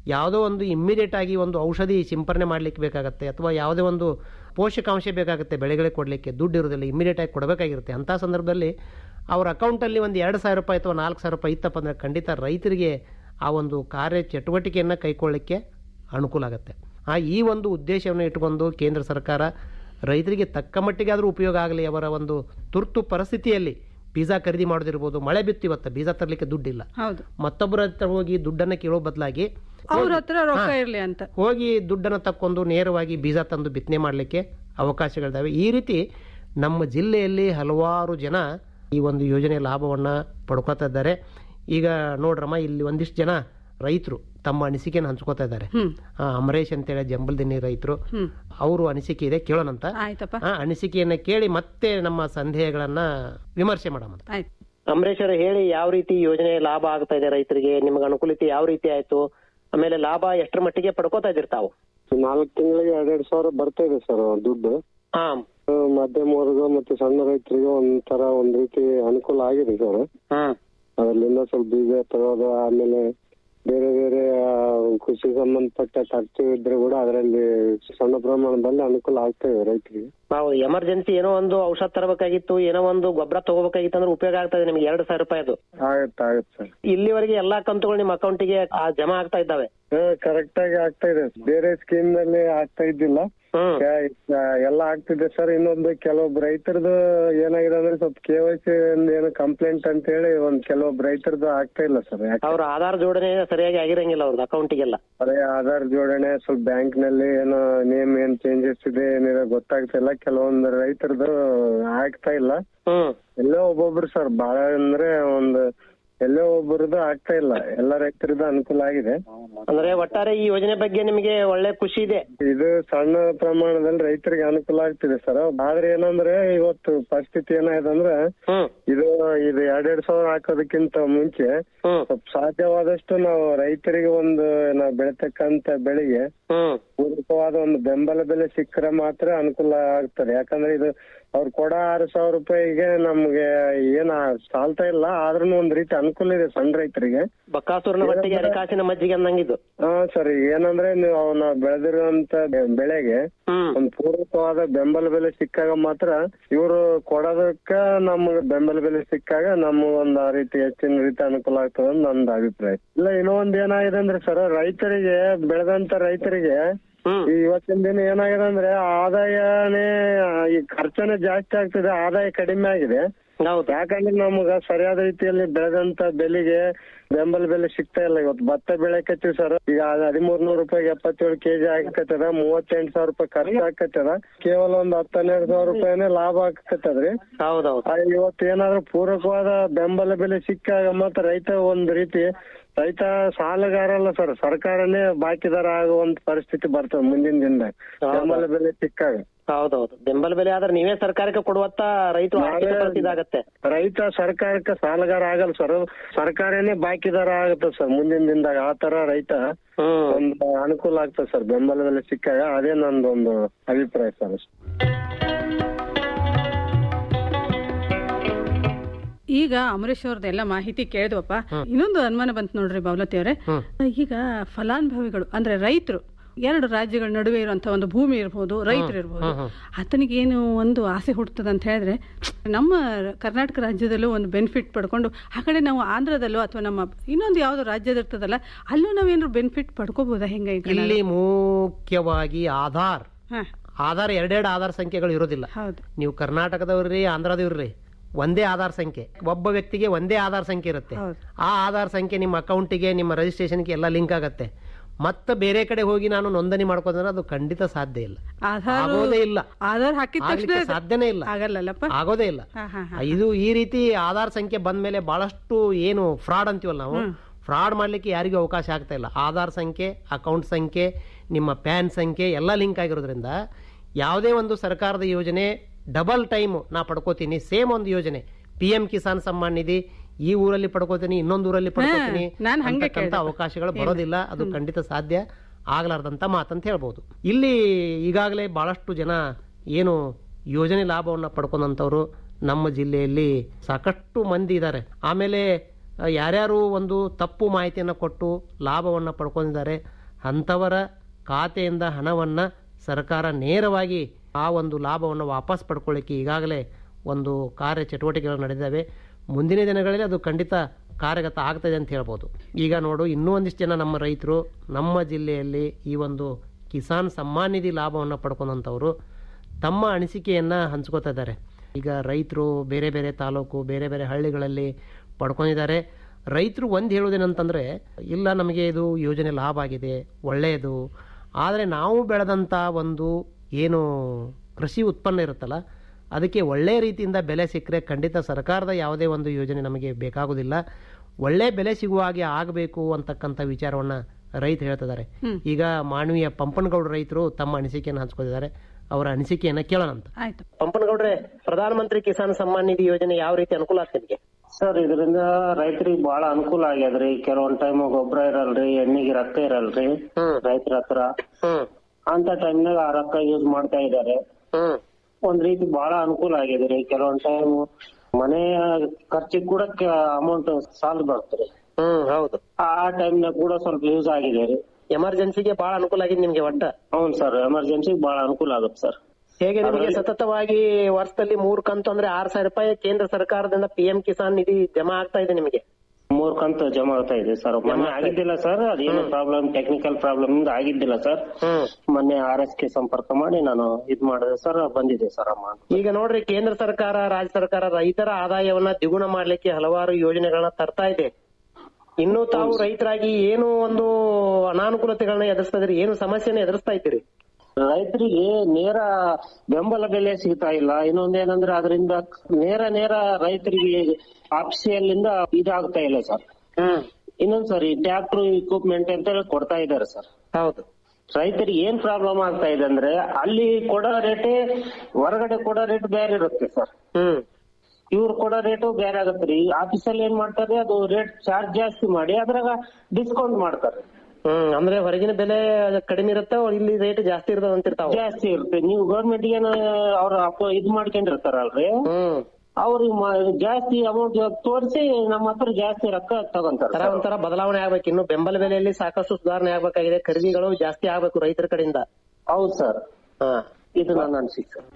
ಯಾವುದೋ ಒಂದು ಇಮ್ಮಿಡಿಯೇಟ್ ಆಗಿ ಒಂದು ಔಷಧಿ ಸಿಂಪರಣೆ ಮಾಡಲಿಕ್ಕೆ ಬೇಕಾಗತ್ತೆ ಅಥವಾ ಯಾವುದೇ ಒಂದು ಪೋಷಕಾಂಶ ಬೇಕಾಗುತ್ತೆ ಬೆಳೆಗಳಿಗೆ ಕೊಡಲಿಕ್ಕೆ ದುಡ್ಡು ಇರೋದಿಲ್ಲ ಇಮ್ಮಿಡಿಯೇಟ್ ಆಗಿ ಕೊಡಬೇಕಾಗಿರುತ್ತೆ ಅಂಥ ಸಂದರ್ಭದಲ್ಲಿ ಅವ್ರ ಅಕೌಂಟಲ್ಲಿ ಒಂದು ಎರಡು ಸಾವಿರ ರೂಪಾಯಿ ಅಥವಾ ನಾಲ್ಕು ಸಾವಿರ ರೂಪಾಯಿ ಇತ್ತಪ್ಪ ಅಂದರೆ ಖಂಡಿತ ರೈತರಿಗೆ ಆ ಒಂದು ಕಾರ್ಯ ಚಟುವಟಿಕೆಯನ್ನು ಕೈಗೊಳ್ಳಲಿಕ್ಕೆ ಅನುಕೂಲ ಆಗುತ್ತೆ ಆ ಈ ಒಂದು ಉದ್ದೇಶವನ್ನು ಇಟ್ಟುಕೊಂಡು ಕೇಂದ್ರ ಸರ್ಕಾರ ರೈತರಿಗೆ ತಕ್ಕ ಮಟ್ಟಿಗಾದರೂ ಉಪಯೋಗ ಆಗಲಿ ಅವರ ಒಂದು ತುರ್ತು ಪರಿಸ್ಥಿತಿಯಲ್ಲಿ ಬೀಜ ಖರೀದಿ ಮಾಡೋದಿರ್ಬೋದು ಮಳೆ ಬಿತ್ತು ಇವತ್ತು ಬೀಜ ತರಲಿಕ್ಕೆ ದುಡ್ಡಿಲ್ಲ ಹೌದು ಮತ್ತೊಬ್ಬರ ಹತ್ರ ಹೋಗಿ ದುಡ್ಡನ್ನು ಕೇಳೋ ಬದಲಾಗಿ ಅವ್ರ ಹತ್ರ ರೊಕ್ಕ ಇರ್ಲಿ ಅಂತ ಹೋಗಿ ದುಡ್ಡನ್ನು ತಕ್ಕೊಂಡು ನೇರವಾಗಿ ಬೀಜ ತಂದು ಬಿತ್ತನೆ ಮಾಡಲಿಕ್ಕೆ ಅವಕಾಶಗಳಿದ್ದಾವೆ ಈ ರೀತಿ ನಮ್ಮ ಜಿಲ್ಲೆಯಲ್ಲಿ ಹಲವಾರು ಜನ ಈ ಒಂದು ಯೋಜನೆ ಲಾಭವನ್ನು ಪಡ್ಕೊತಾ ಇದ್ದಾರೆ ಈಗ ನೋಡ್ರಮ್ಮ ಇಲ್ಲಿ ಒಂದಿಷ್ಟು ಜನ ರೈತರು ತಮ್ಮ ಅನಿಸಿಕೆಯನ್ನು ಹಂಚ್ಕೋತಾ ಇದ್ದಾರೆ ಆ, ಅಮರೇಶ್ ಅಂತೇಳಿ ಜಂಬಲ್ದಿನ್ನಿ ರೈತರು ಹ್ಮ್. ಅವರು ಅನಿಸಿಕೆ ಇದೆ ಕೇಳೋಣಂತ ಆಯ್ತಪ್ಪ ಆ ಅನಿಸಿಕೆಯನ್ನ ಕೇಳಿ ಮತ್ತೆ ನಮ್ಮ ಸಂದೇಹಗಳನ್ನ ವಿಮರ್ಶೆ ಮಾಡೋಣ ಆಯ್ತು ಅಮರೇಶ್ ಅವರು ಹೇಳಿ ಯಾವ ರೀತಿ ಯೋಜನೆ ಲಾಭ ಆಗ್ತಾ ಇದೆ ರೈತರಿಗೆ ನಿಮ್ಗೆ ಅನುಕೂಲತೆ ಯಾವ ರೀತಿ ಆಯ್ತು ಆಮೇಲೆ ಲಾಭ ಎಷ್ಟರ ಮಟ್ಟಿಗೆ ಪಡ್ಕೋತಾ ಇದ್ದೀರಿ ತಾವು ನಾಲ್ಕು ತಿಂಗಳಿಗೆ ಎರಡೆರಡು ಸಾವಿರ ಬರ್ತಾ ಇದೆ ಸರ್ ದುಡ್ಡು ಹಾ ಆ, ಮಧ್ಯಮ ವರ್ಗ ಮತ್ತೆ ಸಣ್ಣ ರೈತರಿಗೆ ಒಂಥರ ಒಂದ್ ರೀತಿ ಅನುಕೂಲ ಆಗಿದೆ ಸರ್ ಅದರಿಂದ ಸ್ವಲ್ಪ ಬೀಜ ತಗೋದು ಆಮೇಲೆ ಬೇರೆ ಬೇರೆ ಆ, ಕೃಷಿ ಸಂಬಂಧಪಟ್ಟ ಖರ್ಚು ಇದ್ರೆ ಕೂಡ ಅದರಲ್ಲಿ ಸಣ್ಣ ಪ್ರಮಾಣದಲ್ಲಿ ಅನುಕೂಲ ಆಗ್ತಾ ಇದೆ ರೈತರಿಗೆ ನಾವು ಎಮರ್ಜೆನ್ಸಿ ಏನೋ ಒಂದು ಔಷಧ ತರಬೇಕಾಗಿತ್ತು ಏನೋ ಒಂದು ಗೊಬ್ಬರ ತಗೋಬೇಕಾಗಿತ್ತು ಅಂದ್ರೆ ಉಪಯೋಗ ಆಗ್ತಾ ಇದೆ ನಿಮ್ಗೆ ಎರಡು ಸಾವಿರ ರೂಪಾಯಿ ಅದು ಆಗತ್ತೆ ಆಗತ್ತೆ ಸರ್ ಇಲ್ಲಿವರೆಗೆ ಎಲ್ಲಾ ಕಂತುಗಳು ನಿಮ್ಮ ಅಕೌಂಟಿಗೆ ಜಮಾ ಆಗ್ತಾ ಇದ್ದಾವೆ ಕರೆಕ್ಟ್ ಆಗಿ ಆಗ್ತಾ ಇದೆ ಬೇರೆ ಸ್ಕೀಮ್ ನಲ್ಲಿ ಆಗ್ತಾ ಇದ್ದಿಲ್ಲ ಯಾ- ಎಲ್ಲ ಆಗ್ತಿದೆ ಸರ್ ಇನ್ನೊಂದು ಕೆಲವೊಬ್ಬ ರೈತರದು ಏನಾಗಿದೆ ಅಂದ್ರೆ ಸ್ವಲ್ಪ ಕೆ ವೈ ಸಿ ಏನು ಕಂಪ್ಲೇಂಟ್ ಅಂತ ಹೇಳಿ ಒಂದ್ ಕೆಲವೊಬ್ಬ ರೈತರದು ಆಗ್ತಾ ಇಲ್ಲ ಸರ್ ಅವ್ರ ಆಧಾರ್ ಜೋಡಣೆ ಸರಿಯಾಗಿ ಆಗಿರಂಗಿಲ್ಲ ಅವ್ರದ್ದು ಅಕೌಂಟಿಗೆಲ್ಲ ಅದೇ ಆಧಾರ್ ಜೋಡಣೆ ಸ್ವಲ್ಪ ಬ್ಯಾಂಕ್ ನಲ್ಲಿ ಏನೋ ನೇಮ್ ಏನ್ ಚೇಂಜಸ್ ಇದೆ ಏನಿದೆ ಗೊತ್ತಾಗ್ತಾ ಇಲ್ಲ ಕೆಲವೊಂದು ರೈತರದು ಆಗ್ತಾ ಇಲ್ಲ ಎಲ್ಲೋ ಒಬ್ಬೊಬ್ರು ಸರ್ ಬಾಳ ಅಂದ್ರೆ ಒಂದು ಎಲ್ಲೋ ಒಬ್ಬರದು ಆಗ್ತಾ ಇಲ್ಲ ಎಲ್ಲ ರೈತರದ್ದು ಅನುಕೂಲ ಆಗಿದೆ ಅಂದ್ರೆ ಒಟ್ಟಾರೆ ಈ ಯೋಜನೆ ಬಗ್ಗೆ ನಿಮಗೆ ಒಳ್ಳೆ ಖುಷಿ ಇದೆ ಇದು ಸಣ್ಣ ಪ್ರಮಾಣದಲ್ಲಿ ರೈತರಿಗೆ ಅನುಕೂಲ ಆಗ್ತಿದೆ ಸರ್ ಆದ್ರೆ ಏನಂದ್ರೆ ಇವತ್ತು ಪರಿಸ್ಥಿತಿ ಏನಾಗಿದೆ ಅಂದ್ರೆ ಇದು ಇದು ಎರಡೆರಡ್ ಸಾವಿರ ಹಾಕೋದಕ್ಕಿಂತ ಮುಂಚೆ ಸ್ವಲ್ಪ ಸಾಧ್ಯವಾದಷ್ಟು ನಾವು ರೈತರಿಗೆ ಒಂದು ನಾವು ಬೆಳಿತಕ್ಕಂತ ಬೆಳೆಗೆ ಪೂರಕವಾದ ಒಂದು ಬೆಂಬಲ ಬೆಲೆ ಸಿಕ್ಕರೆ ಮಾತ್ರ ಅನುಕೂಲ ಆಗ್ತದೆ ಯಾಕಂದ್ರೆ ಇದು ಅವ್ರು ಕೊಡ ಆರು ಸಾವಿರ ರೂಪಾಯಿಗೆ ನಮ್ಗೆ ಏನ ಸಾಲ್ತಾ ಇಲ್ಲ ಆದ್ರೂ ಒಂದ್ ರೀತಿ ಅನುಕೂಲ ಇದೆ ಸಣ್ಣ ರೈತರಿಗೆ ಬಕ್ಕಾಸೂರಿನ ಹೊಟ್ಟಿಗೆ ಅರಿಕಾಸಿನ ಮಜ್ಜಿಗೆ ಅನ್ನಂಗಿದ್ದು ಹಾ ಸರ್ ಏನಂದ್ರೆ ನೀವು ಅವನ್ನ ಬೆಳೆದಿರುವಂತ ಬೆಳೆಗೆ ಒಂದ್ ಪೂರಕವಾದ ಬೆಂಬಲ ಬೆಲೆ ಸಿಕ್ಕಾಗ ಮಾತ್ರ ಇವರು ಕೊಡೋದಕ್ಕ ನಮ್ಗೆ ಬೆಂಬಲ ಬೆಲೆ ಸಿಕ್ಕಾಗ ನಮ್ಗೆ ಒಂದ್ ಆ ರೀತಿ ಹೆಚ್ಚಿನ ರೀತಿ ಅನುಕೂಲ ಆಗ್ತದೆ ಅಂತ ನಂದು ಅಭಿಪ್ರಾಯ ಇಲ್ಲ ಇನ್ನೊಂದ್ ಏನಾಗಿದೆ ಅಂದ್ರೆ ಸರ್ ರೈತರಿಗೆ ಬೆಳೆದಂತ ರೈತರಿಗೆ ಈ ಇವತ್ತಿನ ದಿನ ಏನಾಗಿದೆ ಅಂದ್ರೆ ಆದಾಯನೇ ಈ ಖರ್ಚನೇ ಜಾಸ್ತಿ ಆಗ್ತಿದೆ ಆದಾಯ ಕಡಿಮೆ ಆಗಿದೆ ಯಾಕಂದ್ರೆ ನಮಗ ಸರಿಯಾದ ರೀತಿಯಲ್ಲಿ ಬೆಳೆದಂತ ಬೆಲೆಗೆ ಬೆಂಬಲ ಬೆಲೆ ಸಿಗ್ತಾ ಇಲ್ಲ ಇವತ್ತು ಭತ್ತ ಬೆಳೆಕತ್ತೀವಿ ಸರ್ ಈಗ ಹದಿಮೂರ್ ನೂರು ರೂಪಾಯಿಗೆ ಎಪ್ಪತ್ತೇಳು ಕೆಜಿ ಹಾಕತ್ತದ ಮೂವತ್ತೆಂಟು ಸಾವಿರ ರೂಪಾಯಿ ಖರ್ಚು ಹಾಕತ್ತದ ಕೇವಲ ಒಂದ್ ಹತ್ತು ಹನ್ನೆರಡು ಸಾವಿರ ರೂಪಾಯಿನೇ ಲಾಭ ಹಾಕತ್ತದ್ರಿ ಹೌದೌದು ಇವತ್ತು ಏನಾದ್ರು ಪೂರಕವಾದ ಬೆಂಬಲ ಬೆಲೆ ಸಿಕ್ಕಾಗ ಮಾತ್ರ ರೈತ ಒಂದ್ ರೀತಿ ರೈತ ಸಾಲಗಾರ ಅಲ್ಲ ಸರ್ ಸರ್ಕಾರನೇ ಬಾಕಿದಾರ ಆಗುವಂತ ಪರಿಸ್ಥಿತಿ ಬರ್ತದೆ ಮುಂದಿನ ದಿನದಾಗ ಬೆಂಬಲ ಬೆಲೆ ಸಿಕ್ಕಾಗ ಹೌದೌದು ಬೆಂಬಲ ಬೆಲೆ ಆದ್ರೆ ನೀವೇ ಸರ್ಕಾರಕ್ಕೆ ಕೊಡುವತ್ತ ರೈತರು ಆರ್ಥಿಕ ಪರಿಸ್ಥಿತಿ ಇದಾಗತ್ತೆ ರೈತ ಸರ್ಕಾರಕ್ಕೆ ಸಾಲಗಾರ ಆಗಲ್ಲ ಸರ್ ಸರ್ಕಾರನೇ ಬಾಕಿದಾರ ಆಗುತ್ತೆ ಸರ್ ಮುಂದಿನ ದಿನದಾಗ ಆ ತರ ರೈತ ಒಂದು ಅನುಕೂಲ ಆಗ್ತದೆ ಸರ್ ಬೆಂಬಲ ಬೆಲೆ ಸಿಕ್ಕಾಗ ಅದೇ ನಂದು ಒಂದು ಅಭಿಪ್ರಾಯ ಸರ್ ಈಗ ಅಮರೇಶ್ ಅವ್ರದ್ದು ಎಲ್ಲ ಮಾಹಿತಿ ಕೇಳಿದ್ವಪ್ಪ ಇನ್ನೊಂದು ಅನುಮಾನ ಬಂತು ನೋಡ್ರಿ ಬಾವಲತಿ ಅವರೇ ಈಗ ಫಲಾನುಭವಿಗಳು ಅಂದ್ರೆ ರೈತರು ಎರಡು ರಾಜ್ಯಗಳ ನಡುವೆ ಇರುವಂತ ಒಂದು ಭೂಮಿ ಇರ್ಬೋದು ರೈತರು ಇರ್ಬೋದು ಆತನಿಗೆ ಏನು ಒಂದು ಆಸೆ ಹುಡ್ತದ ಅಂತ ಹೇಳಿದ್ರೆ ನಮ್ಮ ಕರ್ನಾಟಕ ರಾಜ್ಯದಲ್ಲೂ ಒಂದು ಬೆನಿಫಿಟ್ ಪಡ್ಕೊಂಡು ಆ ಕಡೆ ನಾವು ಆಂಧ್ರದಲ್ಲೋ ಅಥವಾ ನಮ್ಮ ಇನ್ನೊಂದು ಯಾವ್ದು ರಾಜ್ಯದ ಇರ್ತದಲ್ಲ ಅಲ್ಲೂ ನಾವೇನಾದ್ರು ಬೆನಿಫಿಟ್ ಪಡ್ಕೋಬಹುದಾ ಹೆಂಗ ಈಗ ಇಲ್ಲಿ ಮುಖ್ಯವಾಗಿ ಆಧಾರ್ ಹಾ. ಆಧಾರ್ ಎರಡೆರಡು ಆಧಾರ್ ಸಂಖ್ಯೆಗಳು ಇರೋದಿಲ್ಲ ನೀವು ಕರ್ನಾಟಕದವ್ರಿ ಆಂಧ್ರದವ್ರಿ ಒಂದೇ ಆಧಾರ್ ಸಂಖ್ಯೆ ಒಬ್ಬ ವ್ಯಕ್ತಿಗೆ ಒಂದೇ ಆಧಾರ್ ಸಂಖ್ಯೆ ಇರುತ್ತೆ ಆ ಆಧಾರ್ ಸಂಖ್ಯೆ ನಿಮ್ಮ ಅಕೌಂಟಿಗೆ ನಿಮ್ಮ ರಿಜಿಸ್ಟ್ರೇಷನ್ಗೆ ಎಲ್ಲ ಲಿಂಕ್ ಆಗತ್ತೆ ಮತ್ತೆ ಬೇರೆ ಕಡೆ ಹೋಗಿ ನಾನು ನೋಂದಣಿ ಮಾಡ್ಕೊಂಡ್ರೆ ಅದು ಖಂಡಿತ ಸಾಧ್ಯ ಇಲ್ಲ ಆಧಾರ್ ಆಗೋದೇ ಇಲ್ಲ ಆಧಾರ್ ಹಾಕಿದ ಆಗ್ಲಿಕ್ಕೆ ತಕ್ಷಣ ಸಾಧ್ಯನೇ ಇಲ್ಲ ಆಗಲ್ಲಲ್ಲಪ್ಪ ಆಗೋದೇ ಇಲ್ಲ ಹಾ, ಹಾ, ಹಾ. ಇದು ಈ ರೀತಿ ಆಧಾರ್ ಸಂಖ್ಯೆ ಬಂದ್ಮೇಲೆ ಬಹಳಷ್ಟು ಏನು ಫ್ರಾಡ್ ಅಂತೀವಲ್ಲ ನಾವು ಫ್ರಾಡ್ ಮಾಡ್ಲಿಕ್ಕೆ ಯಾರಿಗೂ ಅವಕಾಶ ಆಗ್ತಾ ಇಲ್ಲ ಆಧಾರ್ ಸಂಖ್ಯೆ ಅಕೌಂಟ್ ಸಂಖ್ಯೆ ನಿಮ್ಮ ಪ್ಯಾನ್ ಸಂಖ್ಯೆ ಎಲ್ಲ ಲಿಂಕ್ ಆಗಿರೋದ್ರಿಂದ ಯಾವುದೇ ಒಂದು ಸರ್ಕಾರದ ಯೋಜನೆ ಡಬಲ್ ಟೈಮ್ ನಾ ಪಡ್ಕೋತೀನಿ ಸೇಮ್ ಒಂದು ಯೋಜನೆ ಪಿ ಎಂ ಕಿಸಾನ್ ಸಮ್ಮಾನ್ ನಿಧಿ ಈ ಊರಲ್ಲಿ ಪಡ್ಕೋತೀನಿ ಇನ್ನೊಂದು ಊರಲ್ಲಿ ಪಡ್ಕೋತೀನಿ ನಾನ್ ಹಂಗೆ ಅಂತಕ್ಕಂಥ ಕೇಳ್ದೆ. ಅವಕಾಶಗಳು ಬರೋದಿಲ್ಲ ಅದು ಖಂಡಿತ ಸಾಧ್ಯ ಆಗ್ಲಾರ್ದಂತ ಮಾತಂತ ಹೇಳ್ಬೋದು ಇಲ್ಲಿ ಈಗಾಗಲೇ ಬಹಳಷ್ಟು ಜನ ಏನು ಯೋಜನೆ ಲಾಭವನ್ನು ಪಡ್ಕೊಂಡಂಥವ್ರು ನಮ್ಮ ಜಿಲ್ಲೆಯಲ್ಲಿ ಸಾಕಷ್ಟು ಮಂದಿ ಇದ್ದಾರೆ ಆಮೇಲೆ ಆ, ಯಾರ್ಯಾರು ಒಂದು ತಪ್ಪು ಮಾಹಿತಿಯನ್ನು ಕೊಟ್ಟು ಲಾಭವನ್ನು ಪಡ್ಕೊಂಡಿದ್ದಾರೆ ಅಂಥವರ ಖಾತೆಯಿಂದ ಹಣವನ್ನು ಸರ್ಕಾರ ನೇರವಾಗಿ ಆ ಒಂದು ಲಾಭವನ್ನು ವಾಪಸ್ ಪಡ್ಕೊಳ್ಳಿಕ್ಕೆ ಈಗಾಗಲೇ ಒಂದು ಕಾರ್ಯ ಚಟುವಟಿಕೆಗಳು ನಡೆದಿದ್ದಾವೆ ಮುಂದಿನ ದಿನಗಳಲ್ಲಿ ಅದು ಖಂಡಿತ ಕಾರ್ಯಗತ ಆಗ್ತದೆ ಅಂತ ಹೇಳ್ಬೋದು ಈಗ ನೋಡು ಇನ್ನೂ ಒಂದಿಷ್ಟು ಜನ ನಮ್ಮ ರೈತರು ನಮ್ಮ ಜಿಲ್ಲೆಯಲ್ಲಿ ಈ ಒಂದು ಕಿಸಾನ್ ಸಮ್ಮಾನ್ ನಿಧಿ ಲಾಭವನ್ನು ಪಡ್ಕೊಂಡಂಥವ್ರು ತಮ್ಮ ಅನಿಸಿಕೆಯನ್ನು ಹಂಚ್ಕೋತಾ ಇದ್ದಾರೆ ಈಗ ರೈತರು ಬೇರೆ ಬೇರೆ ತಾಲೂಕು ಬೇರೆ ಬೇರೆ ಹಳ್ಳಿಗಳಲ್ಲಿ ಪಡ್ಕೊಂಡಿದ್ದಾರೆ ರೈತರು ಒಂದು ಹೇಳೋದೇನಂತಂದರೆ ಇಲ್ಲ ನಮಗೆ ಇದು ಯೋಜನೆ ಲಾಭ ಆಗಿದೆ ಒಳ್ಳೆಯದು ಆದರೆ ನಾವು ಬೆಳೆದಂಥ ಒಂದು ಏನು ಕೃಷಿ ಉತ್ಪನ್ನ ಇರುತ್ತಲ್ಲ ಅದಕ್ಕೆ ಒಳ್ಳೆಯ ರೀತಿಯಿಂದ ಬೆಲೆ ಸಿಕ್ಕರೆ ಖಂಡಿತ ಸರ್ಕಾರದ ಯಾವುದೇ ಒಂದು ಯೋಜನೆ ನಮಗೆ ಬೇಕಾಗೋದಿಲ್ಲ ಒಳ್ಳೆ ಬೆಲೆ ಸಿಗುವ ಹಾಗೆ ಆಗಬೇಕು ಅಂತಕ್ಕಂಥ ವಿಚಾರವನ್ನು ರೈತರು ಹೇಳ್ತಿದ್ದಾರೆ ಈಗ ಮಾನವೀಯ ಪಂಪನಗೌಡ ರೈತರು ತಮ್ಮ ಅನಿಸಿಕೆಯನ್ನು ಹಂಚ್ಕೊಂಡಿದ್ದಾರೆ ಅವರ ಅನಿಸಿಕೆಯನ್ನು ಕೇಳೋಣ ಅಂತ ಆಯ್ತು ಪಂಪನಗೌಡ್ರೆ ಪ್ರಧಾನಮಂತ್ರಿ ಕಿಸಾನ್ ಸಮ್ಮಾನ್ ನಿಧಿ ಯೋಜನೆ ಯಾವ ರೀತಿ ಅನುಕೂಲ ಆಗ್ತದೆ ನಿಮಗೆ ಸರ್ ಇದರಿಂದ ರೈತರಿಗೆ ಬಹಳ ಅನುಕೂಲ ಆಗ್ಯದ್ರಿ ಕೆಲವೊಂದ್ ಟೈಮ್ ಗೊಬ್ಬರ ಇರಲ್ರಿ ಎಣ್ಣಿಗೆ ರೊಕ್ಕ ಇರಲ್ರಿ ರೈತರ ಹತ್ರ ಅಂತ ಟೈಮ್ನಾಗ ಆ ರೊಕ್ಕ ಯೂಸ್ ಮಾಡ್ತಾ ಇದಾರೆ ಒಂದ್ ರೀತಿ ಬಹಳ ಅನುಕೂಲ ಆಗಿದ್ರಿ ಕೆಲವೊಂದ್ ಟೈಮ್ ಮನೆಯ ಖರ್ಚಿಗೆ ಕೂಡ ಅಮೌಂಟ್ ಸಾಲ ಬರ್ತರಿ ಹ್ಮ್ ಹೌದು ಆ ಟೈಮ್ನಾಗ ಕೂಡ ಸ್ವಲ್ಪ ಯೂಸ್ ಆಗಿದೆ ರೀ ಎಮರ್ಜೆನ್ಸಿಗೆ ಬಹಳ ಅನುಕೂಲ ಆಗಿದೆ ನಿಮ್ಗೆ ಒಟ್ಟ ಹೌನ್ ಸರ್ ಎಮರ್ಜೆನ್ಸಿ ಬಹಳ ಅನುಕೂಲ ಆಗುತ್ತೆ ಸರ್ ಹೇಗೆ ನಿಮಗೆ ಸತತವಾಗಿ ವರ್ಷದಲ್ಲಿ ಮೂರು ಕಂತು ಅಂದ್ರೆ ಆರ್ ಸಾವಿರ ರೂಪಾಯಿ ಕೇಂದ್ರ ಸರ್ಕಾರದಿಂದ ಪಿ ಎಂ ಕಿಸಾನ್ ನಿಧಿ ಜಮಾ ಆಗ್ತಾ ಇದೆ ನಿಮಗೆ ಮೂರ್ ಕಂತು ಜಮಾ ಆಗ್ತಾ ಇದೆ ಸರ್ ಮೊನ್ನೆ ಆಗಿದ್ದಿಲ್ಲ ಸರ್ ಅದೇನೋ ಪ್ರಾಬ್ಲಮ್ ಟೆಕ್ನಿಕಲ್ ಪ್ರಾಬ್ಲಮ್ ಇಂದ ಆಗಿದ್ದಿಲ್ಲ ಸರ್ ಮೊನ್ನೆ ಆರ್ ಎಸ್ ಕೆ ಸಂಪರ್ಕ ಮಾಡಿ ನಾನು ಇದ್ ಮಾಡಿದೆ ಸರ್ ಬಂದಿದೆ ಸರ್ ಅಮೌಂಟ್ ಈಗ ನೋಡ್ರಿ ಕೇಂದ್ರ ಸರ್ಕಾರ ರಾಜ್ಯ ಸರ್ಕಾರ ರೈತರ ಆದಾಯವನ್ನ ದ್ವಿಗುಣ ಮಾಡ್ಲಿಕ್ಕೆ ಹಲವಾರು ಯೋಜನೆಗಳನ್ನ ತರ್ತಾ ಇದೆ ಇನ್ನು ತಾವು ರೈತರಾಗಿ ಏನು ಒಂದು ಅನಾನುಕೂಲತೆಗಳನ್ನ ಎದುರಿಸ್ತಾ ಇದ್ರಿ ಏನು ಸಮಸ್ಯೆನ ಎದುರಿಸ್ತಾ ಇದ್ದೀರಿ ರೈತರಿಗೆ ನೇರ ಬೆಂಬಲ ಬೆಲೆ ಸಿಗ್ತಾ ಇಲ್ಲ ಇನ್ನೊಂದೇನಂದ್ರೆ ಅದರಿಂದ ನೇರ ನೇರ ರೈತರಿಗೆ ಆಫೀಸಿಯಲ್ಲಿಂದ ಇದಾಗ್ತಾ ಇಲ್ಲ ಸರ್ ಇನ್ನೊಂದ್ ಸರ್ ಈ ಟ್ಯಾಕ್ಟರ್ ಇಕ್ವಿಪ್ಮೆಂಟ್ ಅಂತ ಹೇಳಿ ಕೊಡ್ತಾ ಇದ್ದಾರೆ ಸರ್ ಹೌದು ರೈತರಿಗೆ ಏನ್ ಪ್ರಾಬ್ಲಮ್ ಆಗ್ತಾ ಇದೆ ಅಂದ್ರೆ ಅಲ್ಲಿ ಕೊಡೋ ರೇಟೇ ಹೊರಗಡೆ ಕೊಡೋ ರೇಟ್ ಬೇರೆ ಇರುತ್ತೆ ಸರ್ ಹ್ಮ್ ಇವ್ರು ಕೊಡೋ ರೇಟು ಬೇರೆ ಆಗತ್ತೆ ರೀ ಆಫೀಸಲ್ಲಿ ಏನ್ ಮಾಡ್ತಾರೆ ಅದು ರೇಟ್ ಚಾರ್ಜ್ ಜಾಸ್ತಿ ಮಾಡಿ ಅದ್ರಾಗ ಡಿಸ್ಕೌಂಟ್ ಮಾಡ್ತಾರೆ ಹ್ಮ್ ಅಂದ್ರೆ ಹೊರಗಿನ ಬೆಲೆ ಕಡಿಮೆ ಇರುತ್ತೆ ಇಲ್ಲಿ ರೇಟ್ ಜಾಸ್ತಿ ಇರ್ತದೆ ಅಂತಿರ್ತಾವ ಜಾಸ್ತಿ ಇರುತ್ತೆ ನೀವು ಗೌರ್ಮೆಂಟ್ ಏನ ಅವ್ರ ಅಪ್ಪ ಇದ್ ಮಾಡ್ಕೊಂಡಿರ್ತಾರಲ್ರಿ ಹ್ಮ್ ಅವ್ರಿಗೆ ಮ- ಜಾಸ್ತಿ ಅಮೌಂಟ್ ತೋರಿಸಿ ನಮ್ಮ ಹತ್ರ ಜಾಸ್ತಿ ರೊಕ್ಕ ತಗೊಂತಾರ ತರ ಒಂಥರ ಬದಲಾವಣೆ ಆಗ್ಬೇಕು ಇನ್ನು ಬೆಂಬಲ ಬೆಲೆಯಲ್ಲಿ ಸಾಕಷ್ಟು ಸುಧಾರಣೆ ಆಗ್ಬೇಕಾಗಿದೆ ಖರೀದಿಗಳು ಜಾಸ್ತಿ ಆಗ್ಬೇಕು ರೈತರ ಕಡೆಯಿಂದ ಹೌದು ಸರ್ ಹಾ ಇದು ನನ್ನ ಅನಿಸಿಕೆ ಸರ್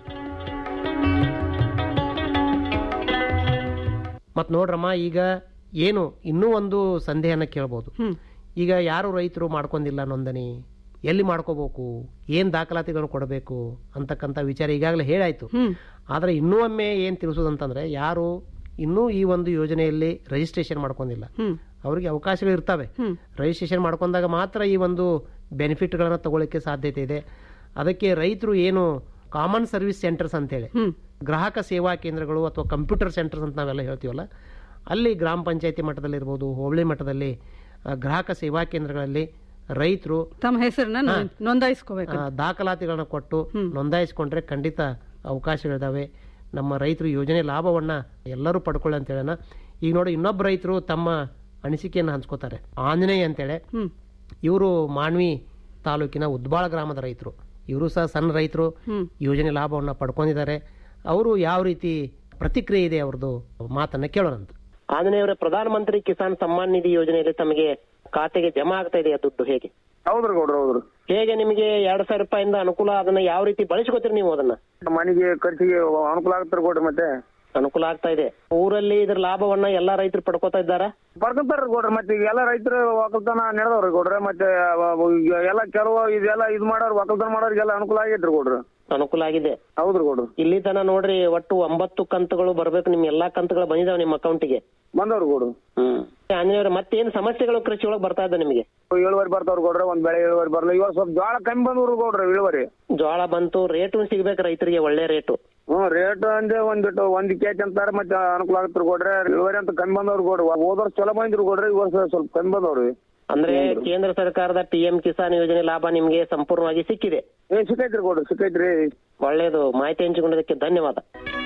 ಮತ್ ನೋಡ್ರಮ್ಮ ಈಗ ಏನು ಇನ್ನೂ ಒಂದು ಸಂದೇಹನ ಕೇಳ್ಬೋದು ಈಗ ಯಾರು ರೈತರು ಮಾಡ್ಕೊಂಡಿಲ್ಲ ನೋಂದಣಿ ಎಲ್ಲಿ ಮಾಡ್ಕೋಬೇಕು ಏನ್ ದಾಖಲಾತಿಗಳನ್ನು ಕೊಡಬೇಕು ಅಂತಕ್ಕಂಥ ವಿಚಾರ ಈಗಾಗಲೇ ಹೇಳಾಯ್ತು ಆದ್ರೆ ಇನ್ನೂ ಒಮ್ಮೆ ಏನ್ ತಿಳಿಸೋದಂತಂದ್ರೆ ಯಾರು ಇನ್ನೂ ಈ ಒಂದು ಯೋಜನೆಯಲ್ಲಿ ರಿಜಿಸ್ಟ್ರೇಷನ್ ಮಾಡ್ಕೊಂಡಿಲ್ಲ ಅವರಿಗೆ ಅವಕಾಶಗಳು ಇರ್ತವೆ ರಿಜಿಸ್ಟ್ರೇಷನ್ ಮಾಡ್ಕೊಂಡಾಗ ಮಾತ್ರ ಈ ಒಂದು ಬೆನಿಫಿಟ್ಗಳನ್ನ ತಗೊಳ್ಳಿಕ್ಕೆ ಸಾಧ್ಯತೆ ಇದೆ ಅದಕ್ಕೆ ರೈತರು ಏನು ಕಾಮನ್ ಸರ್ವಿಸ್ ಸೆಂಟರ್ಸ್ ಅಂತೇಳಿ ಗ್ರಾಹಕ ಸೇವಾ ಕೇಂದ್ರಗಳು ಅಥವಾ ಕಂಪ್ಯೂಟರ್ ಸೆಂಟರ್ಸ್ ಅಂತ ನಾವೆಲ್ಲ ಹೇಳ್ತೀವಲ್ಲ ಅಲ್ಲಿ ಗ್ರಾಮ ಪಂಚಾಯತಿ ಮಟ್ಟದಲ್ಲಿ ಇರ್ಬೋದು ಹೋಬಳಿ ಮಟ್ಟದಲ್ಲಿ ಆ, ಗ್ರಾಹಕ ಸೇವಾ ಕೇಂದ್ರಗಳಲ್ಲಿ ರೈತರು ತಮ್ಮ ಹೆಸರನ್ನ ನೋಂದಾಯಿಸ್ಕೋಬೇಕು ಆ, ದಾಖಲಾತಿಗಳನ್ನ ಕೊಟ್ಟು ನೋಂದಾಯಿಸಿಕೊಂಡ್ರೆ ಖಂಡಿತ ಅವಕಾಶಗಳಿದಾವೆ ನಮ್ಮ ರೈತರು ಯೋಜನೆ ಲಾಭವನ್ನ ಎಲ್ಲರೂ ಪಡ್ಕೊಳ್ಳಿ ಅಂತ ಹೇಳೋಣ ಈಗ ನೋಡಿ ಇನ್ನೊಬ್ಬ ರೈತರು ತಮ್ಮ ಅನಿಸಿಕೆಯನ್ನು ಹಂಚ್ಕೋತಾರೆ ಆಂಜನೇಯ ಅಂತೇಳಿ ಇವರು ಮಾನ್ವಿ ತಾಲೂಕಿನ ಉದ್ಬಾಳ ಗ್ರಾಮದ ರೈತರು ಇವರು ಸಹ ಸಣ್ಣ ರೈತರು ಯೋಜನೆ ಲಾಭವನ್ನ ಪಡ್ಕೊಂಡಿದ್ದಾರೆ ಅವರು ಯಾವ ರೀತಿ ಪ್ರತಿಕ್ರಿಯೆ ಇದೆ ಅವ್ರದ್ದು ಮಾತನ್ನ ಕೇಳೋಣಂತ ಆಂಜನೇಯ ಅವರೇ ಪ್ರಧಾನ ಮಂತ್ರಿ ಕಿಸಾನ್ ಸಮ್ಮಾನ್ ನಿಧಿ ಯೋಜನೆಯಲ್ಲಿ ತಮಗೆ ಖಾತೆಗೆ ಜಮಾ ಆಗ್ತಾ ಇದೆಯಾ ದುಡ್ಡು ಹೇಗೆ ಹೌದ್ರಿ ಗೌಡ್ರ ಹೌದ್ರಿ ಹೇಗೆ ನಿಮಗೆ ಎರಡ್ ಸಾವಿರ ರೂಪಾಯಿಂದ ಅನುಕೂಲ ಅದನ್ನ ಯಾವ ರೀತಿ ಬಳಸ್ಕೋತೀರಿ ನೀವು ಅದನ್ನ ಮನೆಗೆ ಖರ್ಚಿಗೆ ಅನುಕೂಲ ಆಗತ್ರಿ ಗೌಡ್ರಿ ಮತ್ತೆ ಅನುಕೂಲ ಆಗ್ತಾ ಇದೆ ಊರಲ್ಲಿ ಇದ್ರ ಲಾಭವನ್ನ ಎಲ್ಲಾ ರೈತರು ಪಡ್ಕೋತಾ ಇದ್ದಾರಾ ಪಡ್ಕೊಂತಾರ ಗೌಡ್ರ ಮತ್ತೆ ಈಗ ಎಲ್ಲ ರೈತರು ಒಕ್ಕಲ್ತನ ನಡೆದವ್ರಿ ಗೌಡ್ರ ಮತ್ತೆ ಅವ- ಈಗ ಎಲ್ಲ ಕೆಲವು ಇದೆಲ್ಲ ಇದ್ ಮಾಡೋರು ಒಕ್ಕಲ್ತನ ಮಾಡೋರಿಗೆಲ್ಲ ಅನುಕೂಲ ಆಗೈತ್ರಿ ಗೌಡ್ರ ಅನುಕೂಲ ಆಗಿದೆ ಹೌದ್ರಿ ಗೌಡ್ರ ಇಲ್ಲಿ ತನ ನೋಡ್ರಿ ಒಟ್ಟು ಒಂಬತ್ತು ಕಂತುಗಳು ಬರ್ಬೇಕು ನಿಮ್ ಎಲ್ಲಾ ಕಂತುಗಳು ಬಂದಿದಾವೆ ನಿಮ್ಮ ಅಕೌಂಟಿಗೆ ಬಂದವ್ರಿ ಗೌಡ್ರ ಹ್ಮ್ ಆಂಜನೇಯವ್ರೆ ಮತ್ತೇನ್ ಸಮಸ್ಯೆಗಳು ಕೃಷಿ ಒಳಗ್ ಬರ್ತಾ ಇದೆ ನಿಮಗೆ ಇಳುವರಿ ಬರ್ತಾವ್ರಿ ಗೌಡ್ರ ಒಂದ್ ಬೆಳೆ ಇಳುವರಿ ಬರಲ್ಲ ಇವಾಗ ಸ್ವಲ್ಪ ಜೋಳ ಕಮ್ಮಿ ಬಂದವ್ರಿ ಗೌಡ್ರ ಇಳುವರಿ ಜೋಳ ಬಂತು ರೇಟು ಸಿಗ್ಬೇಕು ರೈತರಿಗೆ ಒಳ್ಳೆ ರೇಟು ಹ್ಮ್ ರೇಟ್ ಅಂದ್ರೆ ಒಂದಿಟ್ಟು ಒಂದ್ ಕೆಜಿ ಅಂತಾರ ಮತ್ತೆ ಅನುಕೂಲ ಆಗತ್ರಿ ಗೌಡ್ರ ಇಳುವರಿ ಅಂತ ಕಮ್ಮಿ ಬಂದವ್ರಿ ಗೌಡ್ರ ಹೋದ ವರ್ಷ ಚಲೋ ಬಂದಿದ್ರು ಗೌಡ್ರ ಈ ವರ್ಷ ಸ್ವಲ್ಪ ಕಮ್ಮಿ ಬಂದವ್ರಿ ಅಂದ್ರೆ ಕೇಂದ್ರ ಸರ್ಕಾರದ ಪಿ ಎಂ ಕಿಸಾನ್ ಯೋಜನೆ ಲಾಭ ನಿಮ್ಗೆ ಸಂಪೂರ್ಣವಾಗಿ ಸಿಕ್ಕಿದೆ ಏ ಸಿಕ್ಕೈತ್ರಿ ಗೌಡ್ರ ಸಿಕ್ಕೈತ್ರಿ ಒಳ್ಳೇದು ಮಾಹಿತಿ ಹಂಚಿಕೊಂಡದಕ್ಕೆ ಧನ್ಯವಾದ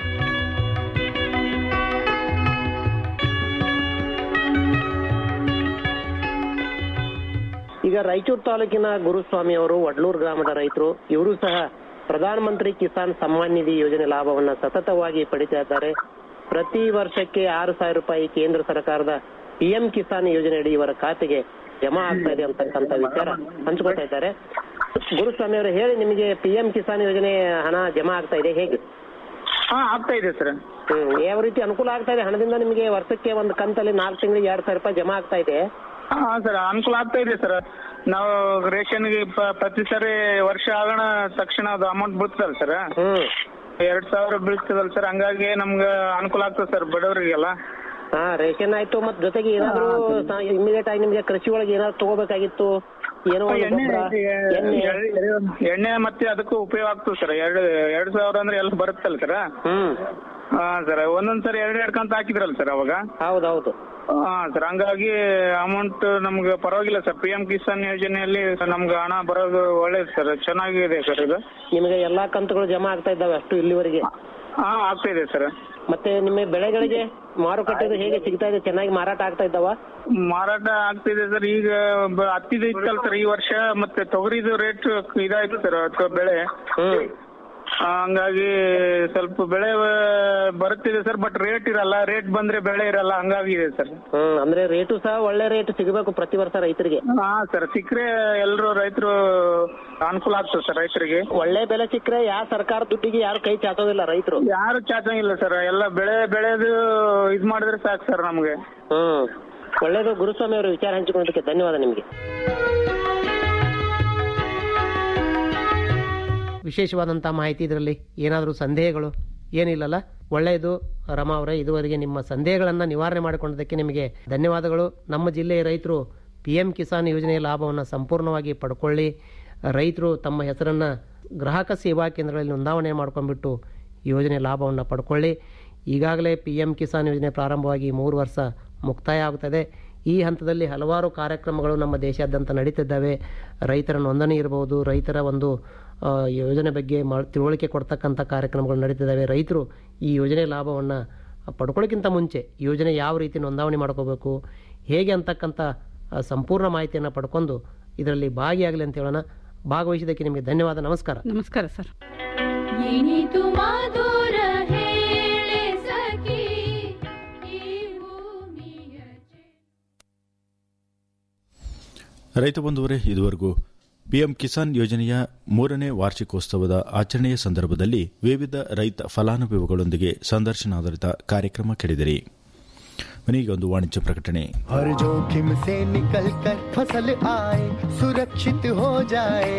ಈಗ ರಾಯಚೂರು ತಾಲೂಕಿನ ಗುರುಸ್ವಾಮಿ ಅವರು ವಡ್ಲೂರ್ ಗ್ರಾಮದ ರೈತರು ಇವರು ಸಹ ಪ್ರಧಾನ ಮಂತ್ರಿ ಕಿಸಾನ್ ಸಮ್ಮಾನ್ ನಿಧಿ ಯೋಜನೆ ಲಾಭವನ್ನ ಸತತವಾಗಿ ಪಡಿತಾ ಇದ್ದಾರೆ ಪ್ರತಿ ವರ್ಷಕ್ಕೆ ಆರು ಸಾವಿರ ರೂಪಾಯಿ ಕೇಂದ್ರ ಸರ್ಕಾರದ ಪಿ ಎಂ ಕಿಸಾನ್ ಯೋಜನೆಯಡಿ ಇವರ ಖಾತೆಗೆ ಜಮಾ ಆಗ್ತಾ ಇದೆ ಅಂತಕ್ಕಂಥ ವಿಚಾರ ಹಂಚ್ಕೊತಾ ಇದ್ದಾರೆ ಗುರುಸ್ವಾಮಿ ಅವರು ಹೇಳಿ ನಿಮಗೆ ಪಿ ಎಂ ಕಿಸಾನ್ ಯೋಜನೆ ಹಣ ಜಮಾ ಆಗ್ತಾ ಇದೆ ಹೇಗೆ ಹಾ ಆಗ್ತಾ ಇದೆ ಸರ್ ಹ್ಮ್ ಯಾವ ರೀತಿ ಅನುಕೂಲ ಆಗ್ತಾ ಇದೆ ಹಣದಿಂದ ನಿಮಗೆ ವರ್ಷಕ್ಕೆ ಒಂದು ಕಂತಲ್ಲಿ ನಾಲ್ಕು ತಿಂಗಳಿಗೆ ಎರಡ್ ಸಾವಿರ ರೂಪಾಯಿ ಜಮಾ ಆಗ್ತಾ ಇದೆ ಹಾ ಸರ್ ಅನುಕೂಲ ಆಗ್ತಾ ಇದೆ ಸರ್ ನಾವು ರೇಷನ್ಗೆ ಪ- ಪ್ರತಿ ಸರಿ ವರ್ಷ ಆಗೋಣ ತಕ್ಷಣ ಅದು ಅಮೌಂಟ್ ಬೀಳ್ತದಲ್ಲ ಸರ್ ಎರಡ್ ಸಾವಿರ ಬೀಳ್ತದಲ್ಲ ಸರ್ ಹಂಗಾಗಿ ನಮ್ಗೆ ಅನುಕೂಲ ಆಗ್ತದೆ ಸರ್ ಬಡವರಿಗೆಲ್ಲ ಹಾ ರೇಷನ್ ಆಯ್ತು ಮತ್ ಜೊತೆಗೆ ಏನಾದ್ರು ಇಮಿಡಿಯೇಟ್ ಆಗಿ ನಿಮ್ಗೆ ಕೃಷಿ ಒಳಗೆ ಏನಾದ್ರು ತಗೋಬೇಕಾಗಿತ್ತು ಏನೋ ಒಂದು ಎಣ್ಣೆ ಗೊಬ್ಬರ, ಎಣ್ಣೆ ಎಣ್ಣೆ ಮತ್ತೆ ಅದಕ್ಕೂ ಉಪಯೋಗ ಆಗ್ತದೆ ಸರ್ ಎರಡು ಎರಡ್ ಸಾವಿರ ಅಂದ್ರೆ ಎಲ್ಲ ಬರುತ್ತಲ್ಲ ಸರ್ ಹಾ ಸರ್ ಒಂದೊಂದ್ ಸರಿ ಎರಡ್ ಎರಡ್ ಕಂತ ಹಾಕಿದ್ರಲ್ಲ ಸರ್ ಅವಾಗ ಹೌದೌದು ಹಾ ಸರ್ ಹಂಗಾಗಿ ಅಮೌಂಟ್ ನಮ್ಗೆ ಪರವಾಗಿಲ್ಲ ಸರ್ ಪಿ ಎಂ ಕಿಸಾನ್ ಯೋಜನೆಯಲ್ಲಿ ನಮ್ಗೆ ಹಣ ಬರೋದು ಒಳ್ಳೇದು ಸರ್ ಚೆನ್ನಾಗಿದೆ ಸರ್ ಇದು ನಿಮಗೆ ಎಲ್ಲಾ ಕಂತುಗಳು ಜಮಾ ಆಗ್ತಾ ಇದ್ದಾವೆ ಅಷ್ಟು ಇಲ್ಲಿವರೆಗೆ ಹಾ ಆಗ್ತಾ ಇದೆ ಸರ್ ಮತ್ತೆ ನಿಮ್ಮ ಬೆಳೆಗಳಿಗೆ ಮಾರುಕಟ್ಟೆದು ಹೇಗೆ ಸಿಗ್ತಾ ಇದೆ ಚೆನ್ನಾಗಿ ಮಾರಾಟ ಆಗ್ತಾ ಇದ್ದಾವ ಮಾರಾಟ ಆಗ್ತಿದೆ ಸರ್ ಈಗ ಬ- ಹತ್ತಿದು ಇತ್ತಲ್ಲ ಸರ್ ಈ ವರ್ಷ ಮತ್ತೆ ತೊಗರಿದು ರೇಟ್ ಇದಾಯ್ತು ಸರ್ ಅಥವಾ ಬೆಳೆ ಆ, ಹಂಗಾಗಿ ಸ್ವಲ್ಪ ಬೆಳೆ ಆ, ಬರುತ್ತಿದೆ ಸರ್ ಬಟ್ ರೇಟ್ ಇರಲ್ಲ ರೇಟ್ ಬಂದ್ರೆ ಬೆಳೆ ಇರಲ್ಲ ಹಂಗಾಗಿದೆ ಸರ್ ಹ್ಮ್ ಅಂದ್ರೆ ರೇಟು ಸಹ ಒಳ್ಳೆ ರೇಟ್ ಸಿಗಬೇಕು ಪ್ರತಿ ವರ್ಷ ರೈತರಿಗೆ ಹಾ ಸರ್ ಸಿಕ್ಕರೆ ಎಲ್ಲರೂ ರೈತರು ಅನುಕೂಲ ಆಗ್ತದೆ ಸರ್ ರೈತರಿಗೆ ಒಳ್ಳೆ ಬೆಲೆ ಸಿಕ್ಕರೆ ಯಾವ ಸರ್ಕಾರ ದುಡ್ಡಿಗೆ ಯಾರು ಕೈ ಚಾಚೋದಿಲ್ಲ ರೈತರು ಯಾರು ಚಾಚಂಗಿಲ್ಲ ಸರ್ ಎಲ್ಲ ಬೆಳೆ ಬೆಳೆದು ಇದ್ ಮಾಡಿದ್ರೆ ಸಾಕು ಸರ್ ನಮ್ಗೆ ಹ್ಮ್ ಒಳ್ಳೇದು ಗುರುಸ್ವಾಮಿ ಅವರು ವಿಚಾರ ಹಂಚಿಕೊಳ್ಳೋದಕ್ಕೆ ಧನ್ಯವಾದ ನಿಮಗೆ ವಿಶೇಷವಾದಂಥ ಮಾಹಿತಿ ಇದರಲ್ಲಿ ಏನಾದರೂ ಸಂದೇಹಗಳು ಏನಿಲ್ಲಲ್ಲ ಒಳ್ಳೆಯದು ರಮಾ ಅವರೇ ಇದುವರೆಗೆ ನಿಮ್ಮ ಸಂದೇಹಗಳನ್ನು ನಿವಾರಣೆ ಮಾಡಿಕೊಂಡದಕ್ಕೆ ನಿಮಗೆ ಧನ್ಯವಾದಗಳು ನಮ್ಮ ಜಿಲ್ಲೆಯ ರೈತರು ಪಿ ಎಂ ಕಿಸಾನ್ ಯೋಜನೆಯ ಲಾಭವನ್ನು ಸಂಪೂರ್ಣವಾಗಿ ಪಡ್ಕೊಳ್ಳಿ ರೈತರು ತಮ್ಮ ಹೆಸರನ್ನು ಗ್ರಾಹಕ ಸೇವಾ ಕೇಂದ್ರಗಳಲ್ಲಿ ನೋಂದಾವಣೆ ಮಾಡ್ಕೊಂಡ್ಬಿಟ್ಟು ಯೋಜನೆ ಲಾಭವನ್ನು ಪಡ್ಕೊಳ್ಳಿ ಈಗಾಗಲೇ ಪಿ ಎಂ ಕಿಸಾನ್ ಯೋಜನೆ ಪ್ರಾರಂಭವಾಗಿ ಮೂರು ವರ್ಷ ಮುಕ್ತಾಯ ಆಗುತ್ತದೆ ಈ ಹಂತದಲ್ಲಿ ಹಲವಾರು ಕಾರ್ಯಕ್ರಮಗಳು ನಮ್ಮ ದೇಶಾದ್ಯಂತ ನಡೀತಿದ್ದಾವೆ ರೈತರ ನೋಂದಣಿ ಇರಬಹುದು ರೈತರ ಒಂದು ಆ, ಯೋಜನೆ ಬಗ್ಗೆ ಮಾ ತಿಳುವಳಿಕೆ ಕೊಡ್ತಕ್ಕಂಥ ಕಾರ್ಯಕ್ರಮಗಳು ನಡೀತಿದ್ದಾವೆ ರೈತರು ಈ ಯೋಜನೆ ಲಾಭವನ್ನು ಪಡ್ಕೊಳ್ಳೋಕ್ಕಿಂತ ಮುಂಚೆ ಯೋಜನೆ ಯಾವ ರೀತಿ ನೋಂದಾವಣಿ ಮಾಡ್ಕೋಬೇಕು ಹೇಗೆ ಅಂತಕ್ಕಂಥ ಆ, ಸಂಪೂರ್ಣ ಮಾಹಿತಿಯನ್ನು ಪಡ್ಕೊಂಡು ಇದರಲ್ಲಿ ಭಾಗಿಯಾಗಲಿ ಅಂತ ಹೇಳೋಣ ಭಾಗವಹಿಸಿದ್ದಕ್ಕೆ ನಿಮಗೆ ಧನ್ಯವಾದ ನಮಸ್ಕಾರ ನಮಸ್ಕಾರ ಸರ್ ಏನಿತು ಮಾಧುರ ಹೇಳೆ ಸಖಿ ಈ ಭೂಮಿಯ ರೈತ ಬಂಧುವರೇ ಇದುವರೆಗೂ ಪಿಎಂ ಕಿಸಾನ್ ಯೋಜನೆಯ ಮೂರನೇ ವಾರ್ಷಿಕೋತ್ಸವದ ಆಚರಣೆಯ ಸಂದರ್ಭದಲ್ಲಿ ವಿವಿಧ ರೈತ ಫಲಾನುಭವಿಗಳೊಂದಿಗೆ ಸಂದರ್ಶನಾಧಾರಿತ ಕಾರ್ಯಕ್ರಮ ಕೇಳಿದಿರಿ ಮನೆಗೆ ಒಂದು ವಾಣಿಜ್ಯ ಪ್ರಕಟಣೆ हर जोखिम से निकल कर फसल आए सुरक्षित हो जाए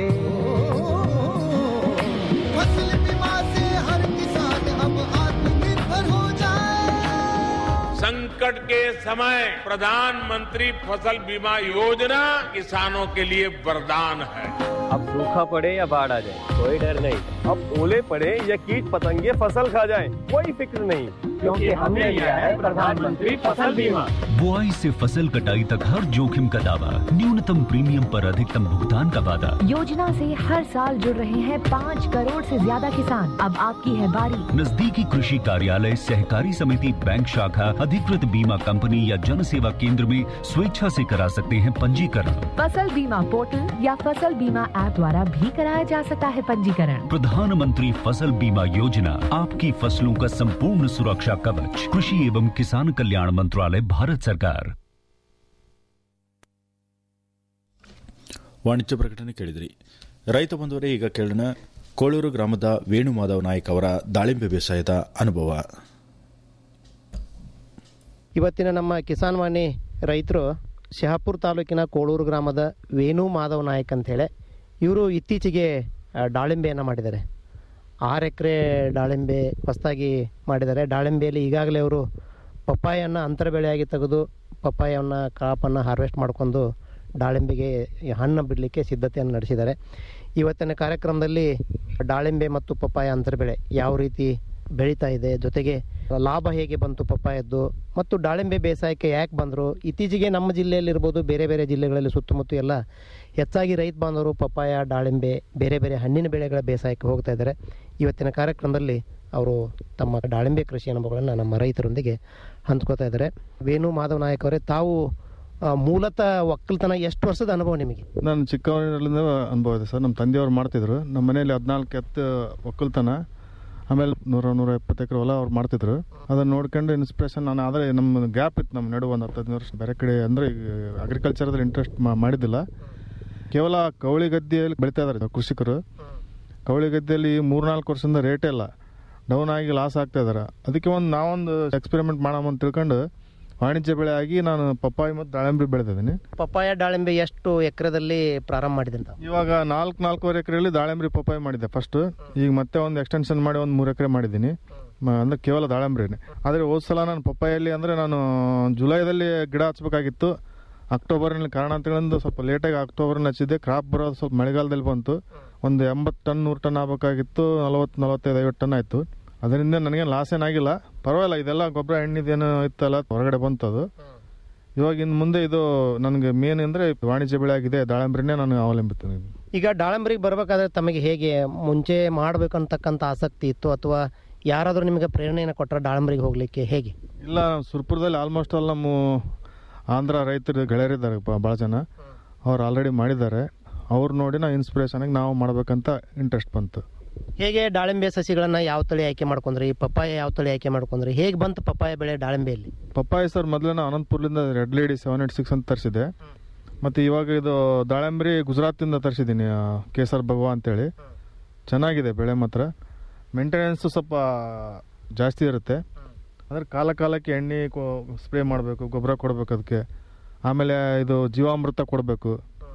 फसल बीमा से हर किसान अब आत्मनिर्भर हो जाए संकट के समय प्रधानमंत्री फसल बीमा योजना किसानों के लिए वरदान है अब सूखा पड़े या बाढ़ आ जाए कोई डर नहीं अब ओले पड़े या कीट पतंगे फसल खा जाए कोई फिक्र नहीं क्योंकि हमने लिया है प्रधानमंत्री फसल बीमा बुआई से फसल कटाई तक हर जोखिम का दावा न्यूनतम प्रीमियम पर अधिकतम भुगतान का वादा योजना से हर साल जुड़ रहे हैं पाँच करोड़ से ज्यादा किसान अब आपकी है बारी नजदीकी कृषि कार्यालय सहकारी समिति बैंक शाखा अधिकृत बीमा कंपनी या जन सेवा केंद्र में स्वेच्छा से करा सकते हैं पंजीकरण फसल बीमा पोर्टल या फसल बीमा ऐप द्वारा भी कराया जा सकता है पंजीकरण प्रधानमंत्री फसल बीमा योजना आपकी फसलों का संपूर्ण सुरक्षा कवच कृषि एवं किसान कल्याण मंत्रालय भारत सरकार ವಾಣಿಜ್ಯ ಪ್ರಕಟಣೆ ಕೇಳಿದ್ರಿ ರೈತ ಬಂಧುವರೇ ಈಗ ಕೇಳೋಣ ಕೋಳೂರು ಗ್ರಾಮದ ವೇಣು ಮಾಧವ್ ನಾಯ್ಕ್ ಅವರ ದಾಳಿಂಬೆ ಬೇಸಾಯದ ಅನುಭವ ಇವತ್ತಿನ ನಮ್ಮ ಕಿಸಾನ್ ವಾಣಿ ರೈತರು ಶಹಾಪುರ ತಾಲೂಕಿನ ಕೋಳೂರು ಗ್ರಾಮದ ವೇಣು ಮಾಧವ್ ನಾಯಕ್ ಅಂತೇಳಿ ಇವರು ಇತ್ತೀಚೆಗೆ ಆ, ದಾಳಿಂಬೆಯನ್ನು ಮಾಡಿದ್ದಾರೆ ಆರು ಎಕರೆ ದಾಳಿಂಬೆ ಹೊಸದಾಗಿ ಮಾಡಿದ್ದಾರೆ ದಾಳಿಂಬೆಯಲ್ಲಿ ಈಗಾಗಲೇ ಅವರು ಪಪ್ಪಾಯನ್ನು ಅಂತರ ಬೆಳೆಯಾಗಿ ತೆಗೆದು ಪಪ್ಪಾಯವನ್ನು ಕಾಪನ್ನು ಹಾರ್ವೆಸ್ಟ್ ಮಾಡಿಕೊಂಡು ದಾಳಿಂಬೆಗೆ ಈ ಹಣ್ಣು ಬಿಡಲಿಕ್ಕೆ ಸಿದ್ಧತೆಯನ್ನು ನಡೆಸಿದ್ದಾರೆ ಇವತ್ತಿನ ಕಾರ್ಯಕ್ರಮದಲ್ಲಿ ದಾಳಿಂಬೆ ಮತ್ತು ಪಪ್ಪಾಯ ಅಂತರ ಬೆಳೆ ಯಾವ ರೀತಿ ಬೆಳೀತಾ ಇದೆ ಜೊತೆಗೆ ಲಾಭ ಹೇಗೆ ಬಂತು ಪಪ್ಪಾಯದ್ದು ಮತ್ತು ದಾಳಿಂಬೆ ಬೇಸಾಯಕ್ಕೆ ಯಾಕೆ ಬಂದರು ಇತ್ತೀಚೆಗೆ ನಮ್ಮ ಜಿಲ್ಲೆಯಲ್ಲಿರ್ಬೋದು ಬೇರೆ ಬೇರೆ ಜಿಲ್ಲೆಗಳಲ್ಲಿ ಸುತ್ತಮುತ್ತ ಎಲ್ಲ ಹೆಚ್ಚಾಗಿ ರೈತ ಬಾಂಧವರು ಪಪ್ಪಾಯ ದಾಳಿಂಬೆ ಬೇರೆ ಬೇರೆ ಹಣ್ಣಿನ ಬೆಳೆಗಳ ಬೇಸಾಯಕ್ಕೆ ಹೋಗ್ತಾ ಇದ್ದಾರೆ ಇವತ್ತಿನ ಕಾರ್ಯಕ್ರಮದಲ್ಲಿ ಅವರು ತಮ್ಮ ದಾಳಿಂಬೆ ಕೃಷಿ ಅನುಭವಗಳನ್ನು ನಮ್ಮ ರೈತರೊಂದಿಗೆ ಹಂಚ್ಕೋತಾ ಇದ್ದಾರೆ ವೇಣು ಮಾಧವ ನಾಯಕ್ ಅವರೇ ತಾವು ಆ, ಮೂಲತಃ ಒಕ್ಕಲ್ತನ ಎಷ್ಟು ವರ್ಷದ ಅನುಭವ ನಿಮಗೆ ನಾನು ಚಿಕ್ಕವರಿಂದ ಅನುಭವ ಇದೆ ಸರ್ ನಮ್ಮ ತಂದೆಯವ್ರು ಮಾಡ್ತಿದ್ರು ನಮ್ಮ ಮನೆಯಲ್ಲಿ ಹದಿನಾಲ್ಕು ಎತ್ತು ಒಕ್ಕಲ್ತನ ಆಮೇಲೆ ನೂರ ನೂರ ಎಪ್ಪತ್ತು ಎಕರೆ ಹೊಲ ಅವ್ರು ಮಾಡ್ತಿದ್ರು ಅದನ್ನ ನೋಡ್ಕೊಂಡು ಇನ್ಸ್ಪಿರೇಷನ್ ನಾನು ಆದರೆ ನಮ್ಮ ಗ್ಯಾಪ್ ಇತ್ತು ನಮ್ಮ ನಡುವೆ ಒಂದು ಹತ್ತೈದು ವರ್ಷ ಬೇರೆ ಕಡೆ ಅಂದರೆ ಅಗ್ರಿಕಲ್ಚರ್ದಲ್ಲಿ ಇಂಟ್ರೆಸ್ಟ್ ಮಾಡಿದ್ದಿಲ್ಲ ಕೇವಲ ಕವಳಿ ಗದ್ದೆಯಲ್ಲಿ ಬೆಳೀತಾ ಇದ್ದಾರೆ ಕೃಷಿಕರು ಕವಳಿ ಗದ್ದೆಯಲ್ಲಿ ಮೂರ್ನಾಲ್ಕು ವರ್ಷದಿಂದ ರೇಟೇ ಇಲ್ಲ ಡೌನ್ ಆಗಿ ಲಾಸ್ ಆಗ್ತಾ ಇದಾರೆ ಅದಕ್ಕೆ ಒಂದು ನಾವೊಂದು ಎಕ್ಸ್ಪೆರಿಮೆಂಟ್ ಮಾಡೋಣ ಅಂತ ತಿಳ್ಕೊಂಡು ವಾಣಿಜ್ಯ ಬೆಳೆ ಆಗಿ ನಾನು ಪಪ್ಪಾಯಿ ಮತ್ತು ದಾಳಿಂಬೆ ಬೆಳೆದಿದ್ದೀನಿ ಪಪ್ಪಾಯ ದಾಳಿಂಬೆ ಎಷ್ಟು ಎಕರೆದಲ್ಲಿ ಪ್ರಾರಂಭ ಮಾಡಿದೆ ಅಂತ ಇವಾಗ ನಾಲ್ಕು ನಾಲ್ಕೂವರೆ ಎಕರೆಯಲ್ಲಿ ದಾಳಿಂಬ್ರಿ ಪಪ್ಪಾಯಿ ಮಾಡಿದ್ದೆ ಫಸ್ಟ್ ಈಗ ಮತ್ತೆ ಒಂದು ಎಕ್ಸ್ಟೆನ್ಷನ್ ಮಾಡಿ ಒಂದು ಮೂರು ಎಕರೆ ಮಾಡಿದ್ದೀನಿ ಮ- ಅಂದ್ರೆ ಕೇವಲ ದಾಳಿಂಬ್ರಿನೇ ಆದರೆ ಹೋದ ಸಲ ನಾನು ಪಪ್ಪಾಯಲ್ಲಿ ಅಂದರೆ ನಾನು ಜುಲೈದಲ್ಲಿ ಗಿಡ ಹಚ್ಬೇಕಾಗಿತ್ತು ಅಕ್ಟೋಬರ್ನಲ್ಲಿ ಕಾರಣಾಂತರಗಳಿಂದ ಸ್ವಲ್ಪ ಲೇಟಾಗಿ ಅಕ್ಟೋಬರ್ನಲ್ಲಿ ಹಚ್ಚಿದ್ದೆ ಕ್ರಾಪ್ ಬರೋದು ಸ್ವಲ್ಪ ಮಳೆಗಾಲದಲ್ಲಿ ಬಂತು ಒಂದು ಎಂಬತ್ತು ಟನ್ ನೂರು ಟನ್ ಆಗಬೇಕಾಗಿತ್ತು ನಲವತ್ತು ನಲವತ್ತೈದು ಐವತ್ತು ಟನ್ ಆಯಿತು ಅದರಿಂದ ನನಗೆ ಲಾಸ್ ಏನಾಗಿಲ್ಲ ಪರವಾಗಿಲ್ಲ ಇದೆಲ್ಲ ಗೊಬ್ಬರ ಎಣ್ಣಿದೇನು ಇತ್ತಲ್ಲ ಹೊರಗಡೆ ಬಂತು ಅದು ಇವಾಗ ಇನ್ನು ಮುಂದೆ ಇದು ನನಗೆ ಮೇನ್ ಅಂದರೆ ವಾಣಿಜ್ಯ ಬೆಳೆ ಆಗಿದೆ ದಾಳಿಂಬ್ರಿನೇ ನಾನು ಅವಲಂಬಿತೀನಿ ಈಗ ದಾಳಂಬರಿಗೆ ಬರಬೇಕಾದ್ರೆ ತಮಗೆ ಹೇಗೆ ಮುಂಚೆ ಮಾಡಬೇಕಂತಕ್ಕಂಥ ಆಸಕ್ತಿ ಇತ್ತು ಅಥವಾ ಯಾರಾದರೂ ನಿಮಗೆ ಪ್ರೇರಣೆಯನ್ನು ಕೊಟ್ಟರೆ ದಾಳಂಬರಿಗೆ ಹೋಗಲಿಕ್ಕೆ ಹೇಗೆ ಇಲ್ಲ ಸುರ್ಪುರದಲ್ಲಿ ಆಲ್ಮೋಸ್ಟ್ ಆಲ್ ನಮ್ಮ ಆಂಧ್ರ ರೈತರು ಗೆಳೆಯರಿದ್ದಾರೆ ಭಾಳ ಜನ ಅವ್ರು ಆಲ್ರೆಡಿ ಮಾಡಿದ್ದಾರೆ ಅವ್ರು ನೋಡಿ ನಾವು ಇನ್ಸ್ಪಿರೇಷನಾಗಿ ನಾವು ಮಾಡಬೇಕಂತ ಇಂಟ್ರೆಸ್ಟ್ ಬಂತು ಹೇಗೆ ದಾಳಿಂಬೆ ಸಸಿಗಳನ್ನು ಯಾವ ತಳಿ ಆಯ್ಕೆ ಮಾಡ್ಕೊಂಡ್ರಿ ಪಪ್ಪಾಯ ಯಾವ ತಳಿ ಆಯ್ಕೆ ಮಾಡ್ಕೊಂಡ್ರಿ ಹೇಗೆ ಬಂತು ಪಪ್ಪಾಯ ಬೆಳೆ ದಾಳಿಂಬೆಯಲ್ಲಿ ಪಪ್ಪಾಯಿ ಸರ್ ಮೊದಲು ನಾನು ಅನಂತಪುರದಿಂದ red lady seven eight six ಅಂತ ತರಿಸಿದೆ ಮತ್ತು ಇವಾಗ ಇದು ದಾಳಿಂಬ್ರಿ ಗುಜರಾತಿಂದ ತರಿಸಿದ್ದೀನಿ ಕೇಸರ್ ಭಗವಾ ಅಂತೇಳಿ ಚೆನ್ನಾಗಿದೆ ಬೆಳೆ ಮಾತ್ರ ಮೇಂಟೆನೆನ್ಸು ಸ್ವಲ್ಪ ಜಾಸ್ತಿ ಇರುತ್ತೆ ಅಂದರೆ ಕಾಲ ಕಾಲಕ್ಕೆ ಎಣ್ಣೆ ಸ್ಪ್ರೇ ಮಾಡಬೇಕು ಗೊಬ್ಬರ ಕೊಡಬೇಕು ಅದಕ್ಕೆ ಆಮೇಲೆ ಇದು ಜೀವಾಮೃತ ಕೊಡಬೇಕು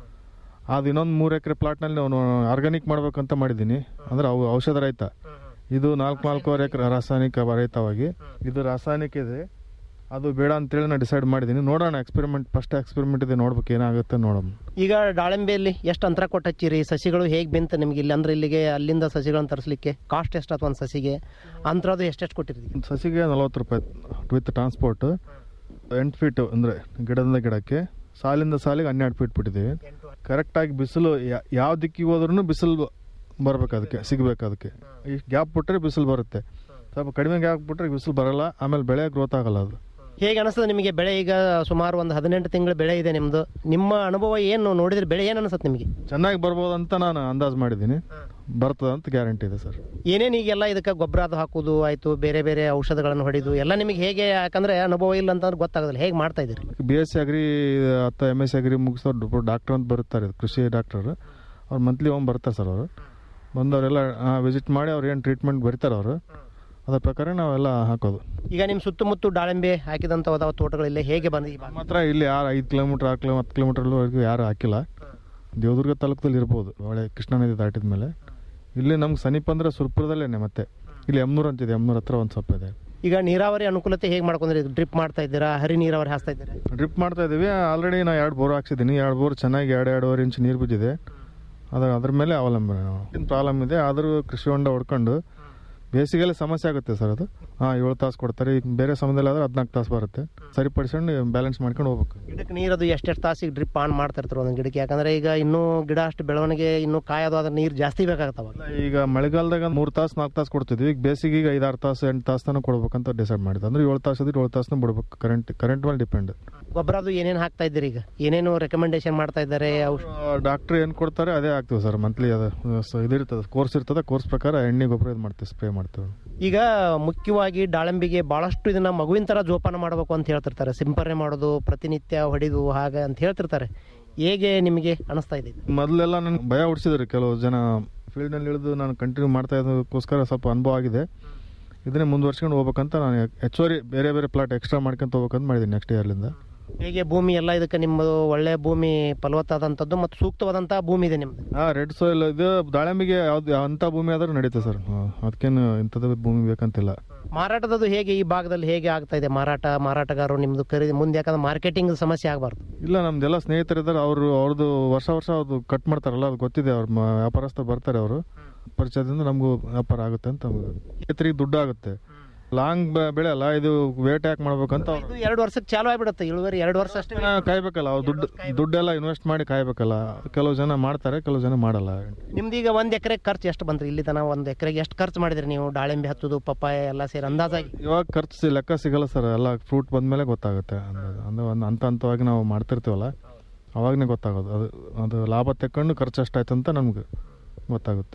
ಅದು ಇನ್ನೊಂದು ಮೂರು ಎಕರೆ ಪ್ಲಾಟ್ನಲ್ಲಿ ನಾನು ಆರ್ಗಾನಿಕ್ ಮಾಡ್ಬೇಕಂತ ಮಾಡಿದ್ದೀನಿ ಅಂದರೆ ಅವು ಔಷಧ ರಹಿತ ಇದು ನಾಲ್ಕು ನಾಲ್ಕೂವರೆ ಎಕರೆ ರಾಸಾಯನಿಕ ರಹಿತವಾಗಿ ಇದು ರಾಸಾಯನಿಕ ಇದೆ ಅದು ಬೇಡ ಅಂತೇಳಿ ನಾನು ಡಿಸೈಡ್ ಮಾಡಿದ್ದೀನಿ ನೋಡೋಣ ಎಕ್ಸ್ಪೆರಿಮೆಂಟ್ ಫಸ್ಟ್ ಎಕ್ಸ್ಪೆರಿಮೆಂಟ್ ಇದೆ ನೋಡ್ಬೇಕು ಏನಾಗುತ್ತೆ ನೋಡೋಣ ಈಗ ದಾಳಿಂಬೆಯಲ್ಲಿ ಎಷ್ಟು ಅಂತರ ಕೊಟ್ಟು ಹಚ್ಚಿರಿ ಸಸಿಗಳು ಹೇಗೆ ಬೆಂತ ನಿಮ್ಗೆ ಇಲ್ಲಿ ಅಂದ್ರೆ ಇಲ್ಲಿಗೆ ಅಲ್ಲಿಂದ ಸಸಿಗಳನ್ನು ತರಿಸ್ಲಿಕ್ಕೆ ಕಾಸ್ಟ್ ಎಷ್ಟು ಅಥವಾ ಒಂದು ಸಸಿಗೆ ಅಂತರದು ಎಷ್ಟೆಷ್ಟು ಕೊಟ್ಟಿರಿ ಒಂದು ಸಸಿಗೆ ನಲವತ್ತು ರೂಪಾಯಿ ವಿತ್ ಟ್ರಾನ್ಸ್ಪೋರ್ಟ್ ಎಂಟು ಫೀಟ್ ಅಂದರೆ ಗಿಡದಿಂದ ಗಿಡಕ್ಕೆ ಸಾಲಿಂದ ಸಾಲಿಗೆ ಹನ್ನೆರಡು ಫೀಟ್ ಬಿಟ್ಟಿದ್ದೀವಿ ಕರೆಕ್ಟಾಗಿ ಬಿಸಿಲು ಯಾ- ಯಾವ ದಿಕ್ಕಿಗೆ ಹೋದ್ರೂ ಬಿಸಿಲು ಬರ್ಬೇಕು ಅದಕ್ಕೆ ಸಿಗ್ಬೇಕು ಅದಕ್ಕೆ ಈ ಗ್ಯಾಪ್ ಬಿಟ್ಟರೆ ಬಿಸಿಲು ಬರುತ್ತೆ ಸ್ವಲ್ಪ ಕಡಿಮೆ ಗ್ಯಾಪ್ ಬಿಟ್ಟರೆ ಬಿಸಿಲು ಬರಲ್ಲ ಆಮೇಲೆ ಬೆಳೆ ಗ್ರೋತ್ ಆಗಲ್ಲ ಅದು ಹೇಗೆ ಅನಿಸ್ತದೆ ನಿಮಗೆ ಬೆಳೆ ಈಗ ಸುಮಾರು ಒಂದು ಹದಿನೆಂಟು ತಿಂಗಳ ಬೆಳೆ ಇದೆ ನಿಮ್ಮದು ನಿಮ್ಮ ಅನುಭವ ಏನು ನೋಡಿದ್ರೆ ಬೆಳೆ ಏನು ಅನಿಸುತ್ತೆ ನಿಮಗೆ ಚೆನ್ನಾಗಿ ಬರ್ಬೋದು ಅಂತ ನಾನು ಅಂದಾಜು ಮಾಡಿದ್ದೀನಿ ಬರ್ತದೆ ಅಂತ ಗ್ಯಾರಂಟಿ ಇದೆ ಸರ್ ಏನೇನು ಈಗೆಲ್ಲ ಇದಕ್ಕೆ ಗೊಬ್ಬರ ಅದು ಹಾಕೋದು ಆಯಿತು ಬೇರೆ ಬೇರೆ ಔಷಧಗಳನ್ನು ಹೊಡಿದು ಎಲ್ಲ ನಿಮಗೆ ಹೇಗೆ ಯಾಕಂದ್ರೆ ಅನುಭವ ಇಲ್ಲ ಅಂತಂದ್ರೆ ಗೊತ್ತಾಗೋದಿಲ್ಲ ಹೇಗೆ ಮಾಡ್ತಾ ಇದ್ದೀರಿ ಬಿ ಎಸ್ ಸಿ ಅಗ್ರಿ ಅಥವಾ ಎಮ್ ಎಸ್ ಸಿ ಅಗ್ರಿ ಮುಗಿಸೋರು ಡಾಕ್ಟರ್ ಅಂತ ಬರುತ್ತಾರೆ ಕೃಷಿ ಡಾಕ್ಟರ್ ಅವ್ರು ಮಂತ್ಲಿ ಹೋಗಿ ಬರ್ತಾರೆ ಸರ್ ಅವರು ಬಂದವರೆಲ್ಲ ವಿಸಿಟ್ ಮಾಡಿ ಅವ್ರು ಏನು ಟ್ರೀಟ್ಮೆಂಟ್ ಬರೀತಾರೆ ಅವರು ಅದ್ರ ಪ್ರಕಾರ ನಾವೆಲ್ಲ ಹಾಕೋದು ಈಗ ನಿಮ್ಮ ಸುತ್ತಮುತ್ತ ದಾಳಿಂಬೆ ಹಾಕಿದಂಥ ಅದಾವ ತೋಟಗಳಿಲ್ಲ ಹೇಗೆ ಬಂದು ಈ ಭಾಗ? ಮಾತ್ರ ಇಲ್ಲಿ ಯಾರು ಐದು ಕಿಲೋಮೀಟ್ರ್ ಆರು ಕಿಲೋ ಹತ್ತು ಕಿಲೋಮೀಟರ್ವರೆಗೂ ಯಾರು ಹಾಕಿಲ್ಲ ದೇವದುರ್ಗ ತಾಲೂಕದಲ್ಲಿ ಇರ್ಬೋದು ಒಳ್ಳೆ ಕೃಷ್ಣಾ ನದಿ ದಾಟಿದ ಮೇಲೆ ಇಲ್ಲಿ ನಮ್ಗೆ ಸಮೀಪ ಅಂದರೆ ಸುರ್ಪುರದಲ್ಲೇ ಮತ್ತೆ ಇಲ್ಲಿ ಎಮ್ನೂರು ಅಂತಿದೆ ಎಮ್ನೂರ ಹತ್ರ ಒಂದು ಸ್ವಲ್ಪ ಇದೆ ಈಗ ನೀರಾವರಿ ಅನುಕೂಲತೆ ಹೇಗೆ ಮಾಡ್ಕೊಂಡ್ರಿ ಡ್ರಿಪ್ ಮಾಡ್ತಾ ಇದ್ದೀರಾ ಹರಿ ನೀರಾವರಿ ಹಾಸ್ತಾ ಇದ್ದೀರಾ ಡ್ರಿಪ್ ಮಾಡ್ತಾ ಇದ್ದೀವಿ ಆಲ್ರೆಡಿ ನಾನು ಎರಡು ಬೋರ್ ಹಾಕ್ಸಿದ್ದೀನಿ ಎರಡು ಬೋರ್ ಚೆನ್ನಾಗಿ ಎರಡು ಎರಡೂವರೆ ಇಂಚ್ ನೀರು ಬಿದ್ದಿದೆ ಅದ್ರ ಅದ್ರ ಮೇಲೆ ಅವಲಂಬನೆ ನಾವು ಏನು ಪ್ರಾಬ್ಲಮ್ ಇದೆ ಆದರೂ ಕೃಷಿ ಹೊಂಡ ಹೊಡ್ಕೊಂಡು ಬೇಸಿಗೆಲ್ಲ ಸಮಸ್ಯೆ ಆಗುತ್ತೆ ಸರ್ ಅದು ಹಾಂ ಏಳು ತಾಸು ಕೊಡ್ತಾರೆ ಈಗ ಬೇರೆ ಸಮಯದಲ್ಲಿ ಆದರೆ ಹದಿನಾಲ್ಕು ತಾಸು ಬರುತ್ತೆ ಸರಿಪಡಿಸ್ಕೊಂಡು ಬ್ಯಾಲೆನ್ಸ್ ಮಾಡ್ಕೊಂಡು ಹೋಗ್ಬೇಕು ಗಿಡಕ್ಕೆ ನೀರದು ಎಷ್ಟೆಷ್ಟು ತಾಸಿಗೆ ಡ್ರಿಪ್ ಆನ್ ಮಾಡ್ತಾ ಇರ್ತಾರೆ ಒಂದೊಂದು ಗಿಡಕ್ಕೆ ಯಾಕಂದ್ರೆ ಈಗ ಇನ್ನೂ ಗಿಡ ಅಷ್ಟು ಬೆಳವಣಿಗೆ ಇನ್ನೂ ಕಾಯೋದು ಅದ್ರ ನೀರು ಜಾಸ್ತಿ ಬೇಕಾಗ್ತಾವ ಈಗ ಮಳೆಗಾಲದಾಗ ಮೂರು ತಾಸು ನಾಲ್ಕು ತಾಸು ಕೊಡ್ತಿದ್ವಿ ಈಗ ಬೇಸಿಗೆ ಈಗ ಐದಾರು ತಾಸು ಎಂಟು ತಾಸು ತನಕ ಕೊಡ್ಬೇಕಂತ ಡಿಸೈಡ್ ಮಾಡಿದ್ದು ಅಂದ್ರೆ ಏಳು ತಾಸು ಇದ್ರೆ ಏಳು ತಾಸನ್ನ ಬಿಡ್ಬೇಕು ಕರೆಂಟ್ ಕರೆಂಟ್ ಮೇಲೆ ಡಿಪೆಂಡ್ ಗೊಬ್ಬರ ಅದು ಏನೇನು ಹಾಕ್ತಾ ಇದ್ದೀರಿ ಈಗ ಏನೇನು ರೆಕಮೆಂಡೇಶನ್ ಮಾಡ್ತಾ ಇದ್ದಾರೆ ಡಾಕ್ಟ್ರ್ ಏನು ಕೊಡ್ತಾರೆ ಅದೇ ಹಾಕ್ತೀವಿ ಸರ್ ಮಂತ್ಲಿ ಅದು ಸ- ಇದಿರ್ತದೆ ಕೋರ್ಸ್ ಇರ್ತದೆ ಕೋರ್ಸ್ ಪ್ರಕಾರ ಎಣ್ಣೆ ಗೊಬ್ಬರ ಇದು ಮಾಡ್ತೀವಿ ಸ್ಪ್ರೇ ಮಾಡ್ತೀವಿ ಈಗ ಮುಖ್ಯವಾಗಿ ದಾಳಿಂಬಿಗೆ ಬಹಳಷ್ಟು ಇದನ್ನ ಮಗುವಿನ ತರ ಜೋಪಾನ ಮಾಡಬೇಕು ಅಂತ ಹೇಳ್ತಿರ್ತಾರೆ ಸಿಂಪರಣೆ ಮಾಡೋದು ಪ್ರತಿನಿತ್ಯ ಹೊಡಿದು ಹಾಗೆ ಅಂತ ಹೇಳ್ತಿರ್ತಾರೆ ಹೇಗೆ ನಿಮಗೆ ಅನಿಸ್ತಾ ಇದೆ ಇದು? ಮೊದಲೆಲ್ಲ ನನಗೆ ಭಯ ಹುಡ್ಸಿದ್ರು ಕೆಲವು ಜನ ಫೀಲ್ಡ್ನಲ್ಲಿ ಇಳಿದು ನಾನು ಕಂಟಿನ್ಯೂ ಮಾಡ್ತಾ ಇದ್ದಕ್ಕೋಸ್ಕರ ಸ್ವಲ್ಪ ಅನುಭವ ಆಗಿದೆ ಇದನ್ನೇ ಮುಂದುವರ್ಸ್ಕೊಂಡು ಹೋಗ್ಬೇಕಂತ ನಾನು ಹೆಚ್ಚುವರಿ ಬೇರೆ ಬೇರೆ ಪ್ಲಾಟ್ ಎಕ್ಸ್ಟ್ರಾ ಮಾಡ್ಕೊಂತ ಹೋಗ್ಬೇಕಂತ ಮಾಡಿದ್ದೀನಿ ನೆಕ್ಸ್ಟ್ ಇಯರ್ಲಿಂದ ಹೇಗೆ ಭೂಮಿ ಎಲ್ಲ ಇದಕ್ಕೆ ನಿಮ್ಮದು ಒಳ್ಳೆ ಭೂಮಿ ಫಲವತ್ತಾದಂಥದ್ದು ಮತ್ತು ಸೂಕ್ತವಾದಂತಹ ಭೂಮಿ ಇದೆ ನಿಮ್ದು ಹಾಂ ರೆಡ್ ಸಾಯಿಲ್ ಇದು ದಾಳಿಂಬಿಗೆ ಯಾವ್ದು ಅಂಥ ಭೂಮಿ ಆದರೂ ನಡೀತದೆ ಸರ್ ಅದಕ್ಕೇನು ಇಂಥದ್ದು ಭೂಮಿ ಬೇಕಂತಿಲ್ಲ ಮಾರಾಟದದು ಹೇಗೆ ಈ ಭಾಗದಲ್ಲಿ ಹೇಗೆ ಆಗ್ತಾ ಇದೆ ಮಾರಾಟ ಮಾರಾಟಗಾರರು ನಿಮ್ದು ಖರೀದಿ ಮುಂದೆ ಯಾಕಂದ್ರೆ ಮಾರ್ಕೆಟಿಂಗ್ ಸಮಸ್ಯೆ ಆಗಬಾರ್ದು ಇಲ್ಲ ನಮ್ದೆಲ್ಲ ಸ್ನೇಹಿತರಿದ್ದಾರೆ ಅವರು ಅವ್ರದ್ದು ವರ್ಷ ವರ್ಷ ಅವ್ರದ್ದು ಕಟ್ ಮಾಡ್ತಾರಲ್ಲ ಅದು ಗೊತ್ತಿದೆ ಅವ್ರ ಮ- ವ್ಯಾಪಾರಸ್ಥರು ಬರ್ತಾರೆ ಅವರು ಪರಿಚಯದಿಂದ ನಮಗೂ ವ್ಯಾಪಾರ ಆಗುತ್ತೆ ಅಂತ ರೈತರಿಗೆ ದುಡ್ಡು ಆಗುತ್ತೆ ಲಾಂಗ್ ಬೆಳೆ ಅಲ್ಲ ಇದು ವೇಟ್ ಯಾಕೆ ಮಾಡ್ಬೇಕಂತ ಅವ್ರು ಇದು ಎರಡು ವರ್ಷಕ್ಕೆ ಚಾಲು ಆಗ್ಬಿಡುತ್ತೆ ಇಳುವರಿ ಎರಡು ವರ್ಷ ಅಷ್ಟೇ ಜನ ಕಾಯ್ಬೇಕಲ್ಲ ಅವ್ರು ದುಡ್ಡು ದುಡ್ಡೆಲ್ಲ ಇನ್ವೆಸ್ಟ್ ಮಾಡಿ ಕಾಯ್ಬೇಕಲ್ಲ ಕೆಲವು ಜನ ಮಾಡ್ತಾರೆ ಕೆಲವು ಜನ ಮಾಡಲ್ಲ ನಿಮ್ದೀಗ ಒಂದ್ ಎಕರೆ ಖರ್ಚು ಎಷ್ಟು ಬಂತ್ರಿ ಇಲ್ಲಿ ತನ ಒಂದ್ ಎಕರೆಗೆ ಎಷ್ಟು ಖರ್ಚು ಮಾಡಿದ್ರಿ ನೀವು ದಾಳಿಂಬೆ ಹತ್ತುದು ಪಪ್ಪಾಯ ಎಲ್ಲ ಸೇರಿ ಅಂದಾಜಾಗಿ ಇವಾಗ ಖರ್ಚು ಸಿ- ಲೆಕ್ಕ ಸಿಗಲ್ಲ ಸರ್ ಎಲ್ಲ ಫ್ರೂಟ್ ಬಂದ್ಮೇಲೆ ಗೊತ್ತಾಗುತ್ತೆ ಅಂದಾಜು. ಅಂದ್ರೆ ಒಂದು ಹಂತ ಹಂತವಾಗಿ ನಾವು ಮಾಡ್ತಿರ್ತೀವಲ್ಲ ಅವಾಗನೇ ಗೊತ್ತಾಗೋದು ಅದು ಅದು ಲಾಭ ತೆಕ್ಕೊಂಡು ಖರ್ಚು ಎಷ್ಟಾಯ್ತು ಅಂತ ನಮ್ಗೆ ಗೊತ್ತಾಗುತ್ತೆ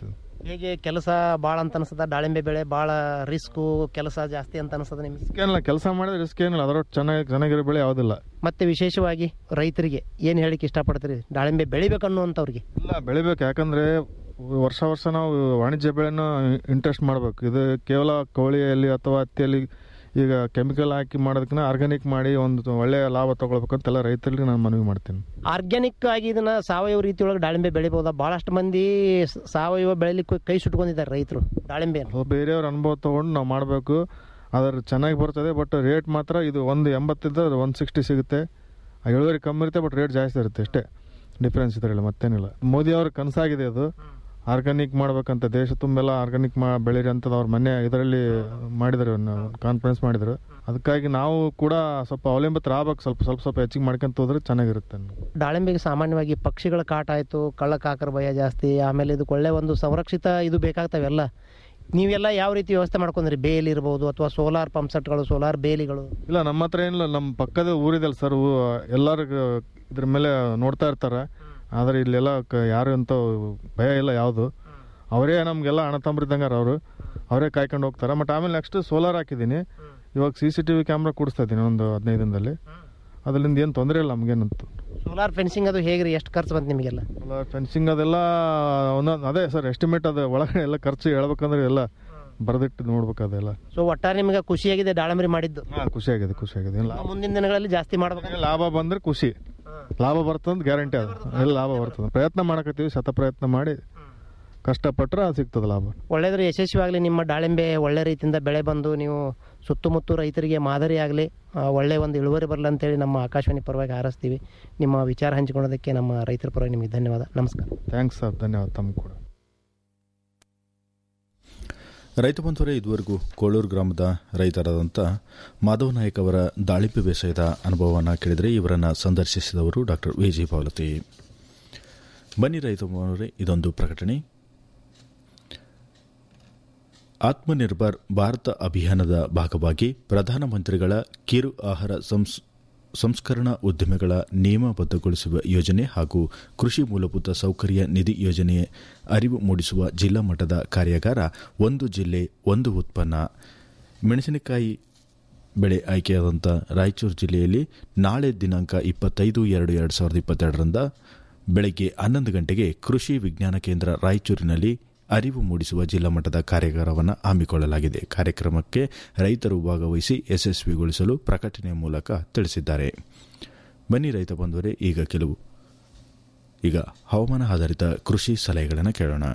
ಹೇಗೆ ಕೆಲಸ ಭಾಳ ಅಂತ ಅನಿಸ್ತದ ದಾಳಿಂಬೆ ಬೆಳೆ ಭಾಳ ರಿಸ್ಕು ಕೆಲಸ ಜಾಸ್ತಿ ಅಂತ ಅನಿಸ್ತದ ನಿಮಗೆ ಏನಿಲ್ಲ ಕೆಲಸ ಮಾಡಿದ್ರೆ ರಿಸ್ಕ್ ಏನಿಲ್ಲ ಅದರ ಚೆನ್ನಾಗಿ ಚೆನ್ನಾಗಿರೋ ಬೆಳೆ ಯಾವುದಿಲ್ಲ ಮತ್ತೆ ವಿಶೇಷವಾಗಿ ರೈತರಿಗೆ ಏನು ಹೇಳಿಕ್ಕೆ ಇಷ್ಟಪಡ್ತೀರಿ ದಾಳಿಂಬೆ ಬೆಳಿಬೇಕನ್ನುವಂಥವ್ರಿಗೆ ಇಲ್ಲ ಬೆಳಿಬೇಕು ಯಾಕಂದ್ರೆ ವರ್ಷ ವರ್ಷ ನಾವು ವಾಣಿಜ್ಯ ಬೆಳೆನ ಇಂಟ್ರೆಸ್ಟ್ ಮಾಡಬೇಕು ಇದು ಕೇವಲ ಕೋಳಿಯಲ್ಲಿ ಅಥವಾ ಹತ್ತಿಯಲ್ಲಿ ಈಗ ಕೆಮಿಕಲ್ ಹಾಕಿ ಮಾಡೋದಕ್ಕಿಂತ ಆರ್ಗ್ಯಾನಿಕ್ ಮಾಡಿ ಒಂದು ಒಳ್ಳೆಯ ಲಾಭ ತಗೊಳ್ಬೇಕಂತೆಲ್ಲ ರೈತರಿಗೆ ನಾನು ಮನವಿ ಮಾಡ್ತೀನಿ ಆರ್ಗ್ಯಾನಿಕ್ ಆಗಿ ಇದನ್ನ ಸಾವಯವ ರೀತಿಯೊಳಗೆ ದಾಳಿಂಬೆ ಬೆಳಿಬೋದಾ ಭಾಳಷ್ಟು ಮಂದಿ ಸ- ಸಾವಯವ ಬೆಳಿಲಿಕ್ಕೆ ಕೈ ಸುಟ್ಕೊಂಡಿದ್ದಾರೆ ರೈತರು ದಾಳಿಂಬೆ ಅದು ಬೇರೆಯವ್ರ ಅನುಭವ ತಗೊಂಡು ನಾವು ಮಾಡಬೇಕು ಅದರ ಚೆನ್ನಾಗಿ ಬರ್ತದೆ ಬಟ್ ರೇಟ್ ಮಾತ್ರ ಇದು ಒಂದು ಎಂಬತ್ತಿದ್ದ ಒನ್ ಸಿಕ್ಸ್ಟಿ ಸಿಗುತ್ತೆ ಆ ಇಳುವರಿ ಕಮ್ಮಿ ಇರುತ್ತೆ ಬಟ್ ರೇಟ್ ಜಾಸ್ತಿ ಇರುತ್ತೆ ಅಷ್ಟೇ ಡಿಫ್ರೆನ್ಸ್ ಇದರಲ್ಲಿ ಮತ್ತೇನಿಲ್ಲ ಮೋದಿ ಅವ್ರ ಕನಸಾಗಿದೆ ಅದು ಆರ್ಗ್ಯಾನಿಕ್ ಮಾಡ್ಬೇಕಂತ ದೇಶ ತುಂಬೆಲ್ಲ ಆರ್ಗ್ಯಾನಿಕ್ ಮಾ ಬೆಳೀರಿ ಅಂತ ಅವ್ರ ಮನೆ ಇದರಲ್ಲಿ ಮಾಡಿದ್ರು ಕಾನ್ಫರೆನ್ಸ್ ಮಾಡಿದ್ರು ಅದಕ್ಕಾಗಿ ನಾವು ಕೂಡ ಸ್ವಲ್ಪ ಅವಲಂಬಿತರಾಗಬೇಕು ಸ್ವಲ್ಪ ಸ್ವಲ್ಪ ಸ್ವಲ್ಪ ಹೆಚ್ಚಿಗೆ ಮಾಡ್ಕೊಂತ ಹೋದ್ರೆ ಚೆನ್ನಾಗಿರುತ್ತೆ ದಾಳಿಂಬೆಗೆ ಸಾಮಾನ್ಯವಾಗಿ ಪಕ್ಷಿಗಳ ಕಾಟ ಆಯಿತು ಕಳ್ಳಕಾಕರ ಭಯ ಜಾಸ್ತಿ ಆಮೇಲೆ ಇದಕ್ಕೆ ಒಳ್ಳೆ ಒಂದು ಸಂರಕ್ಷಿತ ಇದು ಬೇಕಾಗ್ತವೆಲ್ಲ ನೀವೆಲ್ಲ ಯಾವ ರೀತಿ ವ್ಯವಸ್ಥೆ ಮಾಡ್ಕೊಂಡ್ರಿ ಬೇಲಿ ಇರ್ಬೋದು ಅಥವಾ ಸೋಲಾರ್ ಪಂಪ್ ಸೆಟ್ಗಳು ಸೋಲಾರ್ ಬೇಲಿಗಳು ಇಲ್ಲ ನಮ್ಮ ಹತ್ರ ಏನಿಲ್ಲ ನಮ್ಮ ಪಕ್ಕದ ಊರಿದಲ್ಲ ಸರ್ ಎಲ್ಲರೂ ಇದ್ರ ಮೇಲೆ ನೋಡ್ತಾ ಇರ್ತಾರೆ ಆದರೆ ಇಲ್ಲೆಲ್ಲ ಕ- ಯಾರು ಅಂತ ಭಯ ಇಲ್ಲ ಯಾವುದು ಅವರೇ ನಮಗೆಲ್ಲ ಅಣ್ಣ ತಮ್ಮರಿದ್ದಂಗಾರ ಅವರು ಅವರೇ ಕಾಯ್ಕೊಂಡು ಹೋಗ್ತಾರೆ ಬಟ್ ಆಮೇಲೆ ನೆಕ್ಸ್ಟ್ ಸೋಲಾರ್ ಹಾಕಿದ್ದೀನಿ ಇವಾಗ C C T V camera ಕೂಡಿಸ್ತಾ ಇದ್ದೀನಿ ಒಂದು ಹದಿನೈದು ದಿನದಲ್ಲಿ ಅದರಿಂದ ಏನು ತೊಂದರೆ ಇಲ್ಲ ನಮಗೇನಂತು ಸೋಲಾರ್ ಫೆನ್ಸಿಂಗ್ ಅದು ಹೇಗ್ರಿ ಎಷ್ಟು ಖರ್ಚು ಬಂತು ನಿಮಗೆಲ್ಲ ಫೆನ್ಸಿಂಗ್ ಅದೆಲ್ಲ ಒಂದೊಂದು ಅದೇ ಸರ್ ಎಸ್ಟಿಮೇಟ್ ಅದು ಒಳಗಡೆ ಎಲ್ಲ ಖರ್ಚು ಹೇಳ್ಬೇಕಂದ್ರೆ ಎಲ್ಲ ಬರೆದಿಟ್ಟು ನೋಡ್ಬೇಕು ಅದೆಲ್ಲ ಸೊ ಒಟ್ಟಾರೆ ನಿಮಗೆ ಖುಷಿಯಾಗಿದೆ ದಾಳಿಂಬರಿ ಮಾಡಿದ್ದು ಹಾಂ ಖುಷಿಯಾಗಿದೆ ಖುಷಿಯಾಗಿದೆ ಇಲ್ಲ ಮುಂದಿನ ದಿನಗಳಲ್ಲಿ ಜಾಸ್ತಿ ಮಾಡ್ಬೇಕು ಲಾಭ ಬಂದ್ರೆ ಖುಷಿ ಲಾಭ ಬರ್ತಂತ ಗ್ಯಾರಂಟಿ ಅದು ಎಲ್ಲ ಲಾಭ ಬರ್ತದೆ ಪ್ರಯತ್ನ ಮಾಡಕತ್ತೀವಿ ಶತ ಪ್ರಯತ್ನ ಮಾಡಿ ಕಷ್ಟಪಟ್ರೆ ಅದು ಸಿಗ್ತದೆ ಲಾಭ ಒಳ್ಳೆಯದ್ರ ಯಶಸ್ವಿಯಾಗಲಿ ನಿಮ್ಮ ದಾಳಿಂಬೆ ಒಳ್ಳೆ ರೀತಿಯಿಂದ ಬೆಳೆ ಬಂದು ನೀವು ಸುತ್ತಮುತ್ತ ರೈತರಿಗೆ ಮಾದರಿ ಆಗಲಿ ಒಳ್ಳೆ ಒಂದು ಇಳುವರಿ ಬರಲಿ ಅಂತೇಳಿ ನಮ್ಮ ಆಕಾಶವಾಣಿ ಪರವಾಗಿ ಹಾರೈಸ್ತೀವಿ ನಿಮ್ಮ ವಿಚಾರ ಹಂಚಿಕೊಳ್ಳೋದಕ್ಕೆ ನಮ್ಮ ರೈತರ ಪರವಾಗಿ ನಿಮಗೆ ಧನ್ಯವಾದ ನಮಸ್ಕಾರ ಥ್ಯಾಂಕ್ಸ್ ಸರ್ ಧನ್ಯವಾದ ತಮ್ಗೆ ಕೂಡ ರೈತ ಬಂಧುವರೇ ಇದುವರೆಗೂ ಕೋಳೂರು ಗ್ರಾಮದ ರೈತರಾದಂಥ ಮಾಧವ ನಾಯಕ್ ಅವರ ದಾಳಿಂಬೆ ಬೇಸಾಯದ ಅನುಭವವನ್ನು ಕೇಳಿದರೆ ಇವರನ್ನು ಸಂದರ್ಶಿಸಿದವರು ಡಾಕ್ಟರ್ ವಿ ಜಿ ಪಾವಲತಿ ಬನ್ನಿ ರೈತ ಬಂಧುವರೇ ಇದೊಂದು ಪ್ರಕಟಣೆ ಆತ್ಮನಿರ್ಭರ್ ಭಾರತ ಅಭಿಯಾನದ ಭಾಗವಾಗಿ ಪ್ರಧಾನಮಂತ್ರಿಗಳ ಕಿರು ಆಹಾರ ಸಂಸ್ ಸಂಸ್ಕರಣಾ ಉದ್ಯಮಗಳ ನಿಯಮಬದ್ಧಗೊಳಿಸುವ ಯೋಜನೆ ಹಾಗೂ ಕೃಷಿ ಮೂಲಭೂತ ಸೌಕರ್ಯ ನಿಧಿ ಯೋಜನೆ ಅರಿವು ಮೂಡಿಸುವ ಜಿಲ್ಲಾ ಮಟ್ಟದ ಕಾರ್ಯಾಗಾರ ಒಂದು ಜಿಲ್ಲೆ ಒಂದು ಉತ್ಪನ್ನ ಮೆಣಸಿನಕಾಯಿ ಬೆಳೆ ಆಯ್ಕೆಯಾದಂಥ ರಾಯಚೂರು ಜಿಲ್ಲೆಯಲ್ಲಿ ನಾಳೆ ದಿನಾಂಕ ಇಪ್ಪತ್ತೈದು ಎರಡು ಎರಡು ಸಾವಿರದ ಇಪ್ಪತ್ತೆರಡರಿಂದ ಬೆಳಗ್ಗೆ ಹನ್ನೊಂದು ಗಂಟೆಗೆ ಕೃಷಿ ವಿಜ್ಞಾನ ಕೇಂದ್ರ ರಾಯಚೂರಿನಲ್ಲಿ ಅರಿವು ಮೂಡಿಸುವ ಜಿಲ್ಲಾ ಮಟ್ಟದ ಕಾರ್ಯಾಗಾರವನ್ನು ಹಮ್ಮಿಕೊಳ್ಳಲಾಗಿದೆ ಕಾರ್ಯಕ್ರಮಕ್ಕೆ ರೈತರು ಭಾಗವಹಿಸಿ ಯಶಸ್ವಿಗೊಳಿಸಲು ಪ್ರಕಟಣೆ ಮೂಲಕ ತಿಳಿಸಿದ್ದಾರೆ ಬನ್ನಿ ರೈತ ಬಂಧುವರೇ ಈಗ ಕೆಲವು ಈಗ ಹವಾಮಾನ ಆಧಾರಿತ ಕೃಷಿ ಸಲಹೆಗಳನ್ನು ಕೇಳೋಣ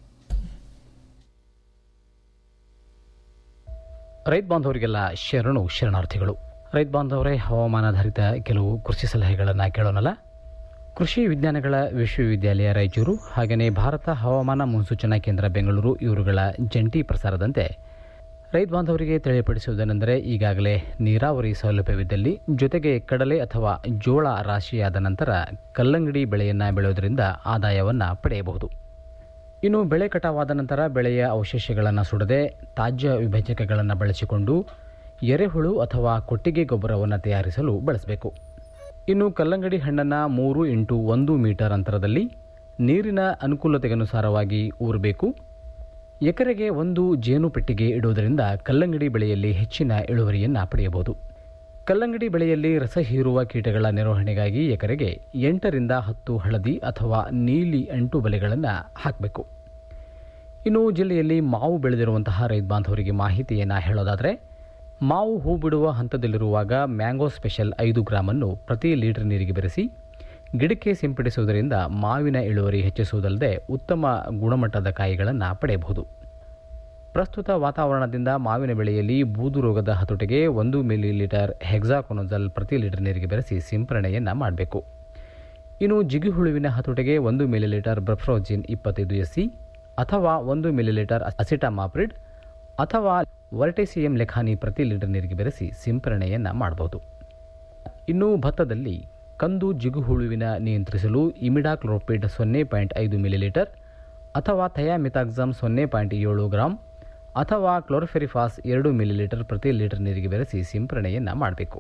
ರೈತ ಬಾಂಧವರಿಗೆಲ್ಲ ಶರಣು ಶರಣಾರ್ಥಿಗಳು ರೈತ ಬಾಂಧವರೇ ಹವಾಮಾನಾಧಾರಿತ ಕೆಲವು ಕೃಷಿ ಸಲಹೆಗಳನ್ನು ಕೇಳೋಣಲ್ಲ ಕೃಷಿ ವಿಜ್ಞಾನಗಳ ವಿಶ್ವವಿದ್ಯಾಲಯ ರಾಯಚೂರು ಹಾಗೆಯೇ ಭಾರತ ಹವಾಮಾನ ಮುನ್ಸೂಚನಾ ಕೇಂದ್ರ ಬೆಂಗಳೂರು ಇವರುಗಳ ಜಂಟಿ ಪ್ರಸಾರದಂತೆ ರೈತ ಬಾಂಧವರಿಗೆ ತಿಳಿಯಪಡಿಸುವುದೇನೆಂದರೆ ಈಗಾಗಲೇ ನೀರಾವರಿ ಸೌಲಭ್ಯವಿದ್ದಲ್ಲಿ ಜೊತೆಗೆ ಕಡಲೆ ಅಥವಾ ಜೋಳ ರಾಶಿಯಾದ ನಂತರ ಕಲ್ಲಂಗಡಿ ಬೆಳೆಯನ್ನು ಬೆಳೆಯುವುದರಿಂದ ಆದಾಯವನ್ನು ಪಡೆಯಬಹುದು ಇನ್ನು ಬೆಳೆ ಕಟಾವಾದ ನಂತರ ಬೆಳೆಯ ಅವಶೇಷಗಳನ್ನು ಸುಡದೆ ತಾಜ್ಯ ವಿಭಜಕಗಳನ್ನು ಬಳಸಿಕೊಂಡು ಎರೆಹುಳು ಅಥವಾ ಕೊಟ್ಟಿಗೆ ಗೊಬ್ಬರವನ್ನು ತಯಾರಿಸಲು ಬಳಸಬೇಕು ಇನ್ನು ಕಲ್ಲಂಗಡಿ ಹಣ್ಣನ್ನು ಮೂರು ಇಂಟು ಒಂದು ಮೀಟರ್ ಅಂತರದಲ್ಲಿ ನೀರಿನ ಅನುಕೂಲತೆಗನುಸಾರವಾಗಿ ಊರಬೇಕು ಎಕರೆಗೆ ಒಂದು ಜೇನು ಪೆಟ್ಟಿಗೆ ಇಡುವುದರಿಂದ ಕಲ್ಲಂಗಡಿ ಬೆಳೆಯಲ್ಲಿ ಹೆಚ್ಚಿನ ಇಳುವರಿಯನ್ನು ಪಡೆಯಬಹುದು ಕಲ್ಲಂಗಡಿ ಬೆಳೆಯಲ್ಲಿ ರಸ ಹೀರುವ ಕೀಟಗಳ ನಿರ್ವಹಣೆಗಾಗಿ ಎಕರೆಗೆ ಎಂಟರಿಂದ ಹತ್ತು ಹಳದಿ ಅಥವಾ ನೀಲಿ ಅಂಟು ಬಲೆಗಳನ್ನು ಹಾಕಬೇಕು ಇನ್ನು ಜಿಲ್ಲೆಯಲ್ಲಿ ಮಾವು ಬೆಳೆದಿರುವಂತಹ ರೈತ ಬಾಂಧವರಿಗೆ ಮಾಹಿತಿಯನ್ನು ಹೇಳೋದಾದರೆ ಮಾವು ಹೂ ಬಿಡುವ ಹಂತದಲ್ಲಿರುವಾಗ ಮ್ಯಾಂಗೋ ಸ್ಪೆಷಲ್ ಐದು ಗ್ರಾಮನ್ನು ಪ್ರತಿ ಲೀಟರ್ ನೀರಿಗೆ ಬೆರೆಸಿ ಗಿಡಕ್ಕೆ ಸಿಂಪಡಿಸುವುದರಿಂದ ಮಾವಿನ ಇಳುವರಿ ಹೆಚ್ಚಿಸುವುದಲ್ಲದೆ ಉತ್ತಮ ಗುಣಮಟ್ಟದ ಕಾಯಿಗಳನ್ನು ಪಡೆಯಬಹುದು ಪ್ರಸ್ತುತ ವಾತಾವರಣದಿಂದ ಮಾವಿನ ಬೆಳೆಯಲ್ಲಿ ಬೂದು ರೋಗದ ಹತೋಟಿಗೆ ಒಂದು ಮಿಲಿ ಲೀಟರ್ ಹೆಕ್ಸಾಕೊನೋಜಲ್ ಪ್ರತಿ ಲೀಟರ್ ನೀರಿಗೆ ಬೆರೆಸಿ ಸಿಂಪರಣೆಯನ್ನು ಮಾಡಬೇಕು ಇನ್ನು ಜಿಗಿಹುಳುವಿನ ಹತೋಟಿಗೆ ಒಂದು ಮಿಲಿ ಲೀಟರ್ ಬ್ರಫ್ರೋಜಿನ್ ಇಪ್ಪತ್ತೈದು ಎಸ್ಸಿ ಅಥವಾ ಒಂದು ಮಿಲಿ ಲೀಟರ್ ಅಸಿಟಾಮಾಪ್ರಿಡ್ ಅಥವಾ ವರ್ಟೆಸಿಯಂ ಲೆಖಾನಿ ಪ್ರತಿ ಲೀಟರ್ ನೀರಿಗೆ ಬೆರೆಸಿ ಸಿಂಪರಣೆಯನ್ನು ಮಾಡಬಹುದು ಇನ್ನು ಭತ್ತದಲ್ಲಿ ಕಂದು ಜಿಗುಹುಳುವಿನ ನಿಯಂತ್ರಿಸಲು ಇಮಿಡಾಕ್ಲೋಪಿಡ್ ಸೊನ್ನೆ ಪಾಯಿಂಟ್ ಐದು ಮಿಲಿಲೀಟರ್ ಅಥವಾ ಥಯಾಮಿತಾಕ್ಸಮ್ ಸೊನ್ನೆ ಪಾಯಿಂಟ್ ಏಳು ಗ್ರಾಂ ಅಥವಾ ಕ್ಲೋರೋಫೆರಿಫಾಸ್ ಎರಡು ಮಿಲಿಲೀಟರ್ ಪ್ರತಿ ಲೀಟರ್ ನೀರಿಗೆ ಬೆರೆಸಿ ಸಿಂಪರಣೆಯನ್ನು ಮಾಡಬೇಕು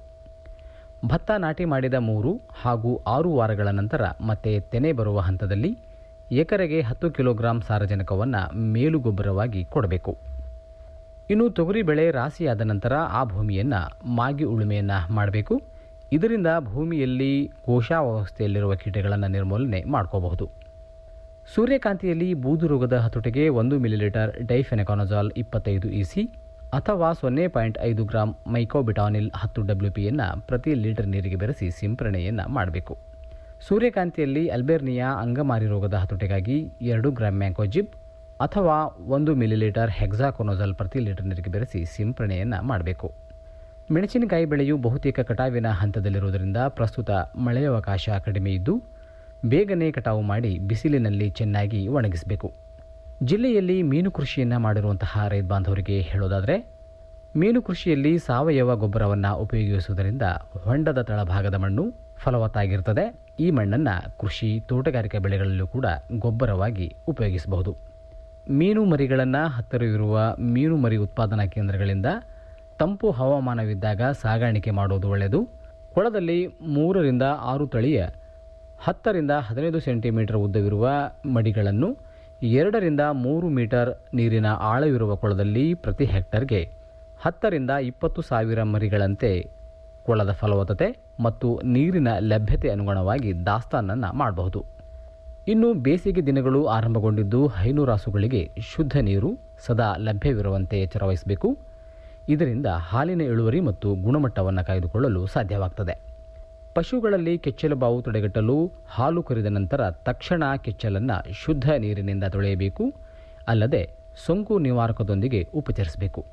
ಭತ್ತ ನಾಟಿ ಮಾಡಿದ ಮೂರು ಹಾಗೂ ಆರು ವಾರಗಳ ನಂತರ ಮತ್ತೆ ತೆನೆ ಬರುವ ಹಂತದಲ್ಲಿ ಎಕರೆಗೆ ಹತ್ತು ಕಿಲೋಗ್ರಾಂ ಸಾರಜನಕವನ್ನು ಮೇಲುಗೊಬ್ಬರವಾಗಿ ಕೊಡಬೇಕು ಇನ್ನು ತೊಗರಿ ಬೆಳೆ ರಾಸಿಯಾದ ನಂತರ ಆ ಭೂಮಿಯನ್ನು ಮಾಗಿ ಉಳುಮೆಯನ್ನು ಮಾಡಬೇಕು ಇದರಿಂದ ಭೂಮಿಯಲ್ಲಿ ಕೋಶಾವಸ್ಥೆಯಲ್ಲಿರುವ ಕೀಟಗಳನ್ನು ನಿರ್ಮೂಲನೆ ಮಾಡ್ಕೋಬಹುದು ಸೂರ್ಯಕಾಂತಿಯಲ್ಲಿ ಬೂದು ರೋಗದ ಹತೋಟಿಗೆ ಒಂದು ಮಿಲಿಲೀಟರ್ ಡೈಫೆನಕಾನಜಾಲ್ ಇಪ್ಪತ್ತೈದು ಇಸಿ ಅಥವಾ ಸೊನ್ನೆ ಪಾಯಿಂಟ್ ಐದು ಗ್ರಾಂ ಮೈಕೋಬಿಟಾನಿಲ್ ಹತ್ತು ಡಬ್ಲ್ಯೂ ಪಿಯನ್ನು ಪ್ರತಿ ಲೀಟರ್ ನೀರಿಗೆ ಬೆರೆಸಿ ಸಿಂಪರಣೆಯನ್ನು ಮಾಡಬೇಕು ಸೂರ್ಯಕಾಂತಿಯಲ್ಲಿ ಅಲ್ಬೆರ್ನಿಯಾ ಅಂಗಮಾರಿ ರೋಗದ ಹತೋಟಿಗಾಗಿ ಎರಡು ಗ್ರಾಂ ಮ್ಯಾಂಕೋಜಿಬ್ ಅಥವಾ ಒಂದು ಮಿಲಿಲೀಟರ್ ಹೆಕ್ಸಾಕೊನೋಜಲ್ ಪ್ರತಿ ಲೀಟರ್ ನೀರಿಗೆ ಬೆರೆಸಿ ಸಿಂಪರಣೆಯನ್ನು ಮಾಡಬೇಕು ಮೆಣಸಿನಕಾಯಿ ಬೆಳೆಯು ಬಹುತೇಕ ಕಟಾವಿನ ಹಂತದಲ್ಲಿರುವುದರಿಂದ ಪ್ರಸ್ತುತ ಮಳೆಯವಕಾಶ ಕಡಿಮೆ ಇದ್ದು ಬೇಗನೆ ಕಟಾವು ಮಾಡಿ ಬಿಸಿಲಿನಲ್ಲಿ ಚೆನ್ನಾಗಿ ಒಣಗಿಸಬೇಕು ಜಿಲ್ಲೆಯಲ್ಲಿ ಮೀನು ಕೃಷಿಯನ್ನು ಮಾಡಿರುವಂತಹ ರೈತ ಬಾಂಧವರಿಗೆ ಹೇಳೋದಾದರೆ ಮೀನು ಕೃಷಿಯಲ್ಲಿ ಸಾವಯವ ಗೊಬ್ಬರವನ್ನು ಉಪಯೋಗಿಸುವುದರಿಂದ ಹೊಂಡದ ತಳಭಾಗದ ಮಣ್ಣು ಫಲವತ್ತಾಗಿರುತ್ತದೆ ಈ ಮಣ್ಣನ್ನು ಕೃಷಿ ತೋಟಗಾರಿಕಾ ಬೆಳೆಗಳಲ್ಲೂ ಕೂಡ ಗೊಬ್ಬರವಾಗಿ ಉಪಯೋಗಿಸಬಹುದು ಮೀನು ಮರಿಗಳನ್ನು ಹತ್ತಿರವಿರುವ ಮೀನು ಮರಿ ಉತ್ಪಾದನಾ ಕೇಂದ್ರಗಳಿಂದ ತಂಪು ಹವಾಮಾನವಿದ್ದಾಗ ಸಾಗಾಣಿಕೆ ಮಾಡುವುದು ಒಳ್ಳೆಯದು ಕೊಳದಲ್ಲಿ ಮೂರರಿಂದ ಆರು ತಳಿಯ ಹತ್ತರಿಂದ ಹದಿನೈದು ಸೆಂಟಿಮೀಟರ್ ಉದ್ದವಿರುವ ಮಡಿಗಳನ್ನು ಎರಡರಿಂದ ಮೂರು ಮೀಟರ್ ನೀರಿನ ಆಳವಿರುವ ಕೊಳದಲ್ಲಿ ಪ್ರತಿ ಹೆಕ್ಟರ್ಗೆ ಹತ್ತರಿಂದ ಇಪ್ಪತ್ತು ಸಾವಿರ ಮರಿಗಳಂತೆ ಕೊಳದ ಫಲವತ್ತತೆ ಮತ್ತು ನೀರಿನ ಲಭ್ಯತೆ ಅನುಗುಣವಾಗಿ ದಾಸ್ತಾನನ್ನು ಮಾಡಬಹುದು ಇನ್ನು ಬೇಸಿಗೆ ದಿನಗಳು ಆರಂಭಗೊಂಡಿದ್ದು ಹೈನುರಾಸುಗಳಿಗೆ ಶುದ್ಧ ನೀರು ಸದಾ ಲಭ್ಯವಿರುವಂತೆ ಎಚ್ಚರ ವಹಿಸಬೇಕು ಇದರಿಂದ ಹಾಲಿನ ಇಳುವರಿ ಮತ್ತು ಗುಣಮಟ್ಟವನ್ನು ಕಾಯ್ದುಕೊಳ್ಳಲು ಸಾಧ್ಯವಾಗ್ತದೆ ಪಶುಗಳಲ್ಲಿ ಕೆಚ್ಚಲು ಬಾವು ತಡೆಗಟ್ಟಲು ಹಾಲು ಕರೆದ ನಂತರ ತಕ್ಷಣ ಕೆಚ್ಚಲನ್ನು ಶುದ್ಧ ನೀರಿನಿಂದ ತೊಳೆಯಬೇಕು ಅಲ್ಲದೆ ಸೋಂಕು ನಿವಾರಕದೊಂದಿಗೆ ಉಪಚರಿಸಬೇಕು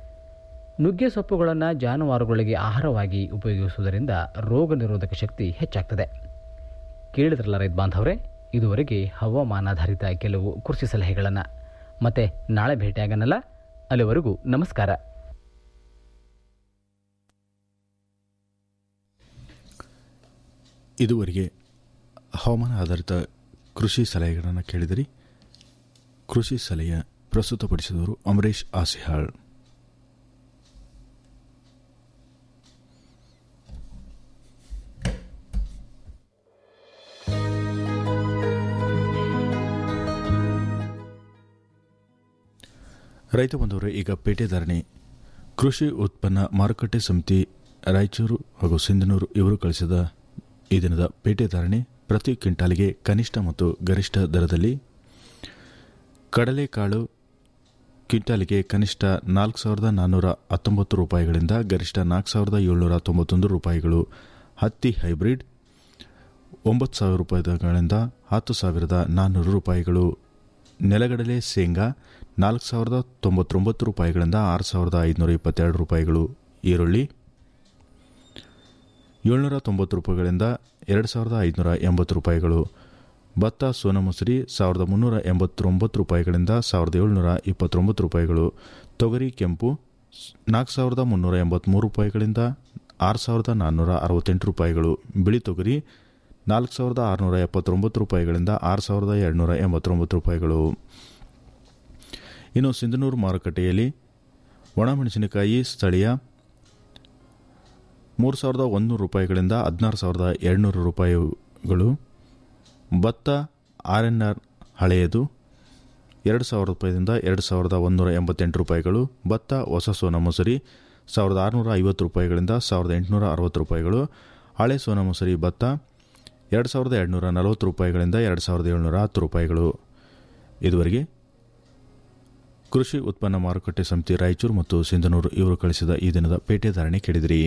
ನುಗ್ಗೆ ಸೊಪ್ಪುಗಳನ್ನು ಜಾನುವಾರುಗಳಿಗೆ ಆಹಾರವಾಗಿ ಉಪಯೋಗಿಸುವುದರಿಂದ ರೋಗ ನಿರೋಧಕ ಶಕ್ತಿ ಹೆಚ್ಚಾಗ್ತದೆ ಕೇಳಿದ್ರಲ್ಲ ರೈತ ಬಾಂಧವರೇ ಇದುವರೆಗೆ ಹವಾಮಾನಾಧಾರಿತ ಕೆಲವು ಕೃಷಿ ಸಲಹೆಗಳನ್ನು ಮತ್ತೆ ನಾಳೆ ಭೇಟಿಯಾಗನಲ್ಲ ಅಲ್ಲಿವರೆಗೂ ನಮಸ್ಕಾರ ಇದುವರೆಗೆ ಹವಾಮಾನ ಆಧಾರಿತ ಕೃಷಿ ಸಲಹೆಗಳನ್ನು ಕೇಳಿದಿರಿ ಕೃಷಿ ಸಲಹೆಯ ಪ್ರಸ್ತುತಪಡಿಸಿದವರು ಅಮರೇಶ್ ಆಸಿಹಾಳ್ ರೈತ ಬಂದವರು ಈಗ ಪೇಟೆ ಧಾರಣೆ ಕೃಷಿ ಉತ್ಪನ್ನ ಮಾರುಕಟ್ಟೆ ಸಮಿತಿ ರಾಯಚೂರು ಹಾಗೂ ಸಿಂಧನೂರು ಇವರು ಕಳಿಸಿದ ಈ ದಿನದ ಪೇಟೆ ಧಾರಣೆ ಪ್ರತಿ ಕ್ವಿಂಟಾಲಿಗೆ ಕನಿಷ್ಠ ಮತ್ತು ಗರಿಷ್ಠ ದರದಲ್ಲಿ ಕಡಲೆಕಾಳು ಕ್ವಿಂಟಾಲಿಗೆ ಕನಿಷ್ಠ ನಾಲ್ಕು ಸಾವಿರದ ನಾನ್ನೂರ ಹತ್ತೊಂಬತ್ತು ರೂಪಾಯಿಗಳಿಂದ ಗರಿಷ್ಠ ನಾಲ್ಕು ಸಾವಿರದ ಏಳ್ನೂರ ತೊಂಬತ್ತೊಂದು ರೂಪಾಯಿಗಳು ಹತ್ತಿ ಹೈಬ್ರಿಡ್ ಒಂಬತ್ತು ಸಾವಿರ ರೂಪಾಯಿಗಳಿಂದ ಹತ್ತು ಸಾವಿರದ ನಾನ್ನೂರು ರೂಪಾಯಿಗಳು ನೆಲಗಡಲೆ ಶೇಂಗಾ ನಾಲ್ಕು ಸಾವಿರದ ತೊಂಬತ್ತೊಂಬತ್ತು ರೂಪಾಯಿಗಳಿಂದ ಆರು ಸಾವಿರದ ಐದುನೂರ ಇಪ್ಪತ್ತೆರಡು ರೂಪಾಯಿಗಳು ಈರುಳ್ಳಿ ಏಳ್ನೂರ ತೊಂಬತ್ತು ರೂಪಾಯಿಗಳಿಂದ ಎರಡು ಸಾವಿರದ ಐದುನೂರ ಎಂಬತ್ತು ರೂಪಾಯಿಗಳು ಭತ್ತ ಸೋನಮಸೂರಿ ಸಾವಿರದ ಮುನ್ನೂರ ಎಂಬತ್ತೊಂಬತ್ತು ರೂಪಾಯಿಗಳಿಂದ ಸಾವಿರದ ಏಳ್ನೂರ ಇಪ್ಪತ್ತೊಂಬತ್ತು ರೂಪಾಯಿಗಳು ತೊಗರಿ ಕೆಂಪು ನಾಲ್ಕು ಸಾವಿರದ ಮುನ್ನೂರ ಎಂಬತ್ತ್ಮೂರು ರೂಪಾಯಿಗಳಿಂದ ಆರು ಸಾವಿರದ ನಾನ್ನೂರ ಅರವತ್ತೆಂಟು ರೂಪಾಯಿಗಳು ಬಿಳಿ ತೊಗರಿ ನಾಲ್ಕು ಸಾವಿರದ ಆರುನೂರ ಎಪ್ಪತ್ತೊಂಬತ್ತು ರೂಪಾಯಿಗಳಿಂದ ಆರು ಸಾವಿರದ ಎರಡುನೂರ ಎಂಬತ್ತೊಂಬತ್ತು ರೂಪಾಯಿಗಳು ಇನ್ನು ಸಿಂಧನೂರು ಮಾರುಕಟ್ಟೆಯಲ್ಲಿ ಒಣಮೆಣಸಿನಕಾಯಿ ಸ್ಥಳೀಯ ಮೂರು ಸಾವಿರದ ಒಂದೂರು ರೂಪಾಯಿಗಳಿಂದ ಹದಿನಾರು ಸಾವಿರದ ಎರಡುನೂರು ರೂಪಾಯಿಗಳು ಭತ್ತ ಆರ್ ಎನ್ ಆರ್ ಹಳೆಯದು ಎರಡು ಸಾವಿರ ರೂಪಾಯಿದಿಂದ ಎರಡು ಸಾವಿರದ ಒಂದೂರ ಎಂಬತ್ತೆಂಟು ರೂಪಾಯಿಗಳು ಭತ್ತ ಹೊಸ ಸೋನಾ ಮಸೂರಿ ಸಾವಿರದ ಆರುನೂರ ಐವತ್ತು ರೂಪಾಯಿಗಳಿಂದ ಸಾವಿರದ ಎಂಟುನೂರ ಅರವತ್ತು ರೂಪಾಯಿಗಳು ಹಳೆ ಸೋನಾ ಮಸೂರಿ ಭತ್ತ ಎರಡು ಸಾವಿರದ ಎರಡುನೂರ ನಲವತ್ತು ರೂಪಾಯಿಗಳಿಂದ ಎರಡು ಸಾವಿರದ ಏಳುನೂರ ಹತ್ತು ರೂಪಾಯಿಗಳು ಇದುವರೆಗೆ ಕೃಷಿ ಉತ್ಪನ್ನ ಮಾರುಕಟ್ಟೆ ಸಮಿತಿ ರಾಯಚೂರು ಮತ್ತು ಸಿಂಧನೂರು ಇವರು ಕಳಿಸಿದ ಈ ದಿನದ ಪೇಟೆ ಧಾರಣೆ ಕೇಳಿದಿರಿ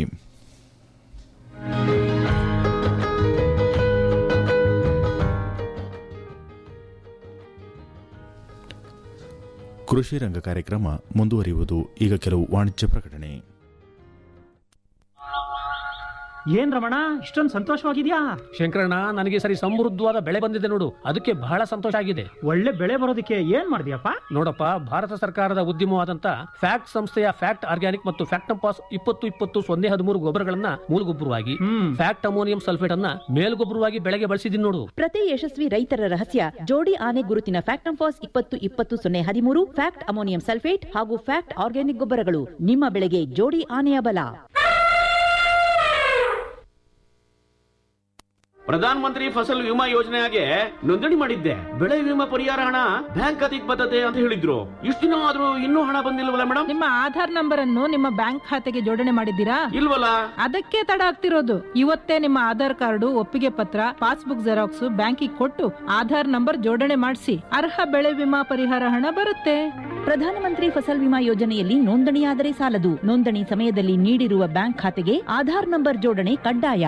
ಕೃಷಿ ರಂಗ ಕಾರ್ಯಕ್ರಮ ಮುಂದುವರಿಯುವುದು ಈಗ ಕೆಲವು ವಾಣಿಜ್ಯ ಪ್ರಕಟಣೆ ಏನ್ ರಮಣ ಇಷ್ಟೊಂದು ಸಂತೋಷವಾಗಿದ್ಯಾ ಶಂಕರಣ್ಣ ನನಗೆ ಈ ಸರಿ ಸಮೃದ್ಧವಾದ ಬೆಳೆ ಬಂದಿದೆ ನೋಡು ಅದಕ್ಕೆ ಬಹಳ ಸಂತೋಷ ಆಗಿದೆ ಒಳ್ಳೆ ಬೆಳೆ ಬರೋದಕ್ಕೆ ಏನ್ ಮಾಡಿದ್ಯಪ್ಪ ನೋಡಪ್ಪ ಭಾರತ ಸರ್ಕಾರದ ಉದ್ಯಮವಾದಂತ ಫ್ಯಾಕ್ಟ್ ಸಂಸ್ಥೆಯ ಫ್ಯಾಕ್ಟ್ ಆರ್ಗ್ಯಾನಿಕ್ ಮತ್ತು ಫ್ಯಾಕ್ಟಂಪಾಸ್ ಇಪ್ಪತ್ತು ಇಪ್ಪತ್ತು ಸೊನ್ನೆ ಹದಿಮೂರು ಗೊಬ್ಬರಗಳನ್ನ ಮೂಲಗೊಬ್ಬರವಾಗಿ ಫ್ಯಾಕ್ಟ್ ಅಮೋನಿಯಂ ಸಲ್ಫೇಟ್ ಅನ್ನ ಮೇಲ್ಗೊಬ್ಬರವಾಗಿ ಬೆಳೆಗೆ ಬಳಸಿದೀನಿ ನೋಡು ಪ್ರತಿ ಯಶಸ್ವಿ ರೈತರ ರಹಸ್ಯ ಜೋಡಿ ಆನೆ ಗುರುತಿನ ಫ್ಯಾಕ್ಟ್ ಫಾಸ್ ಇಪ್ಪತ್ತು ಇಪ್ಪತ್ತು ಸೊನ್ನೆ ಹದಿಮೂರು ಫ್ಯಾಕ್ಟ್ ಅಮೋನಿಯಂ ಸಲ್ಫೇಟ್ ಹಾಗೂ ಫ್ಯಾಕ್ಟ್ ಆರ್ಗ್ಯಾನಿಕ್ ಗೊಬ್ಬರಗಳು ನಿಮ್ಮ ಬೆಳೆಗೆ ಜೋಡಿ ಆನೆಯ ಬಲ ಪ್ರಧಾನ ಮಂತ್ರಿ ಫಸಲ್ ವಿಮಾ ಯೋಜನೆಗೆ ನೋಂದಣಿ ಮಾಡಿದ್ದೆ ಬೆಳೆ ವಿಮಾ ಪರಿಹಾರ ಹಣ ಬ್ಯಾಂಕ್ ಖಾತೆಗೆ ಬರ್ತದೆ ಅಂತ ಹೇಳಿದ್ರು ಇಷ್ಟು ದಿನ ಆದ್ರೂ ಇನ್ನೂ ಹಣ ಬಂದಿಲ್ವಲ್ಲ ಮೇಡಮ್ ನಿಮ್ಮ ಆಧಾರ್ ನಂಬರ್ ಅನ್ನು ನಿಮ್ಮ ಬ್ಯಾಂಕ್ ಖಾತೆಗೆ ಜೋಡಣೆ ಮಾಡಿದ್ದೀರಾ ಇಲ್ವಲ್ಲ ಅದಕ್ಕೆ ತಡ ಆಗ್ತಿರೋದು ಇವತ್ತೇ ನಿಮ್ಮ ಆಧಾರ್ ಕಾರ್ಡು ಒಪ್ಪಿಗೆ ಪತ್ರ ಪಾಸ್ಬುಕ್ ಜೆರಾಕ್ಸ್ ಬ್ಯಾಂಕಿಗೆ ಕೊಟ್ಟು ಆಧಾರ್ ನಂಬರ್ ಜೋಡಣೆ ಮಾಡಿಸಿ ಅರ್ಹ ಬೆಳೆ ವಿಮಾ ಪರಿಹಾರ ಹಣ ಬರುತ್ತೆ ಪ್ರಧಾನಮಂತ್ರಿ ಫಸಲ್ ವಿಮಾ ಯೋಜನೆಯಲ್ಲಿ ನೋಂದಣಿಯಾದರೆ ಸಾಲದು ನೋಂದಣಿ ಸಮಯದಲ್ಲಿ ನೀಡಿರುವ ಬ್ಯಾಂಕ್ ಖಾತೆಗೆ ಆಧಾರ್ ನಂಬರ್ ಜೋಡಣೆ ಕಡ್ಡಾಯ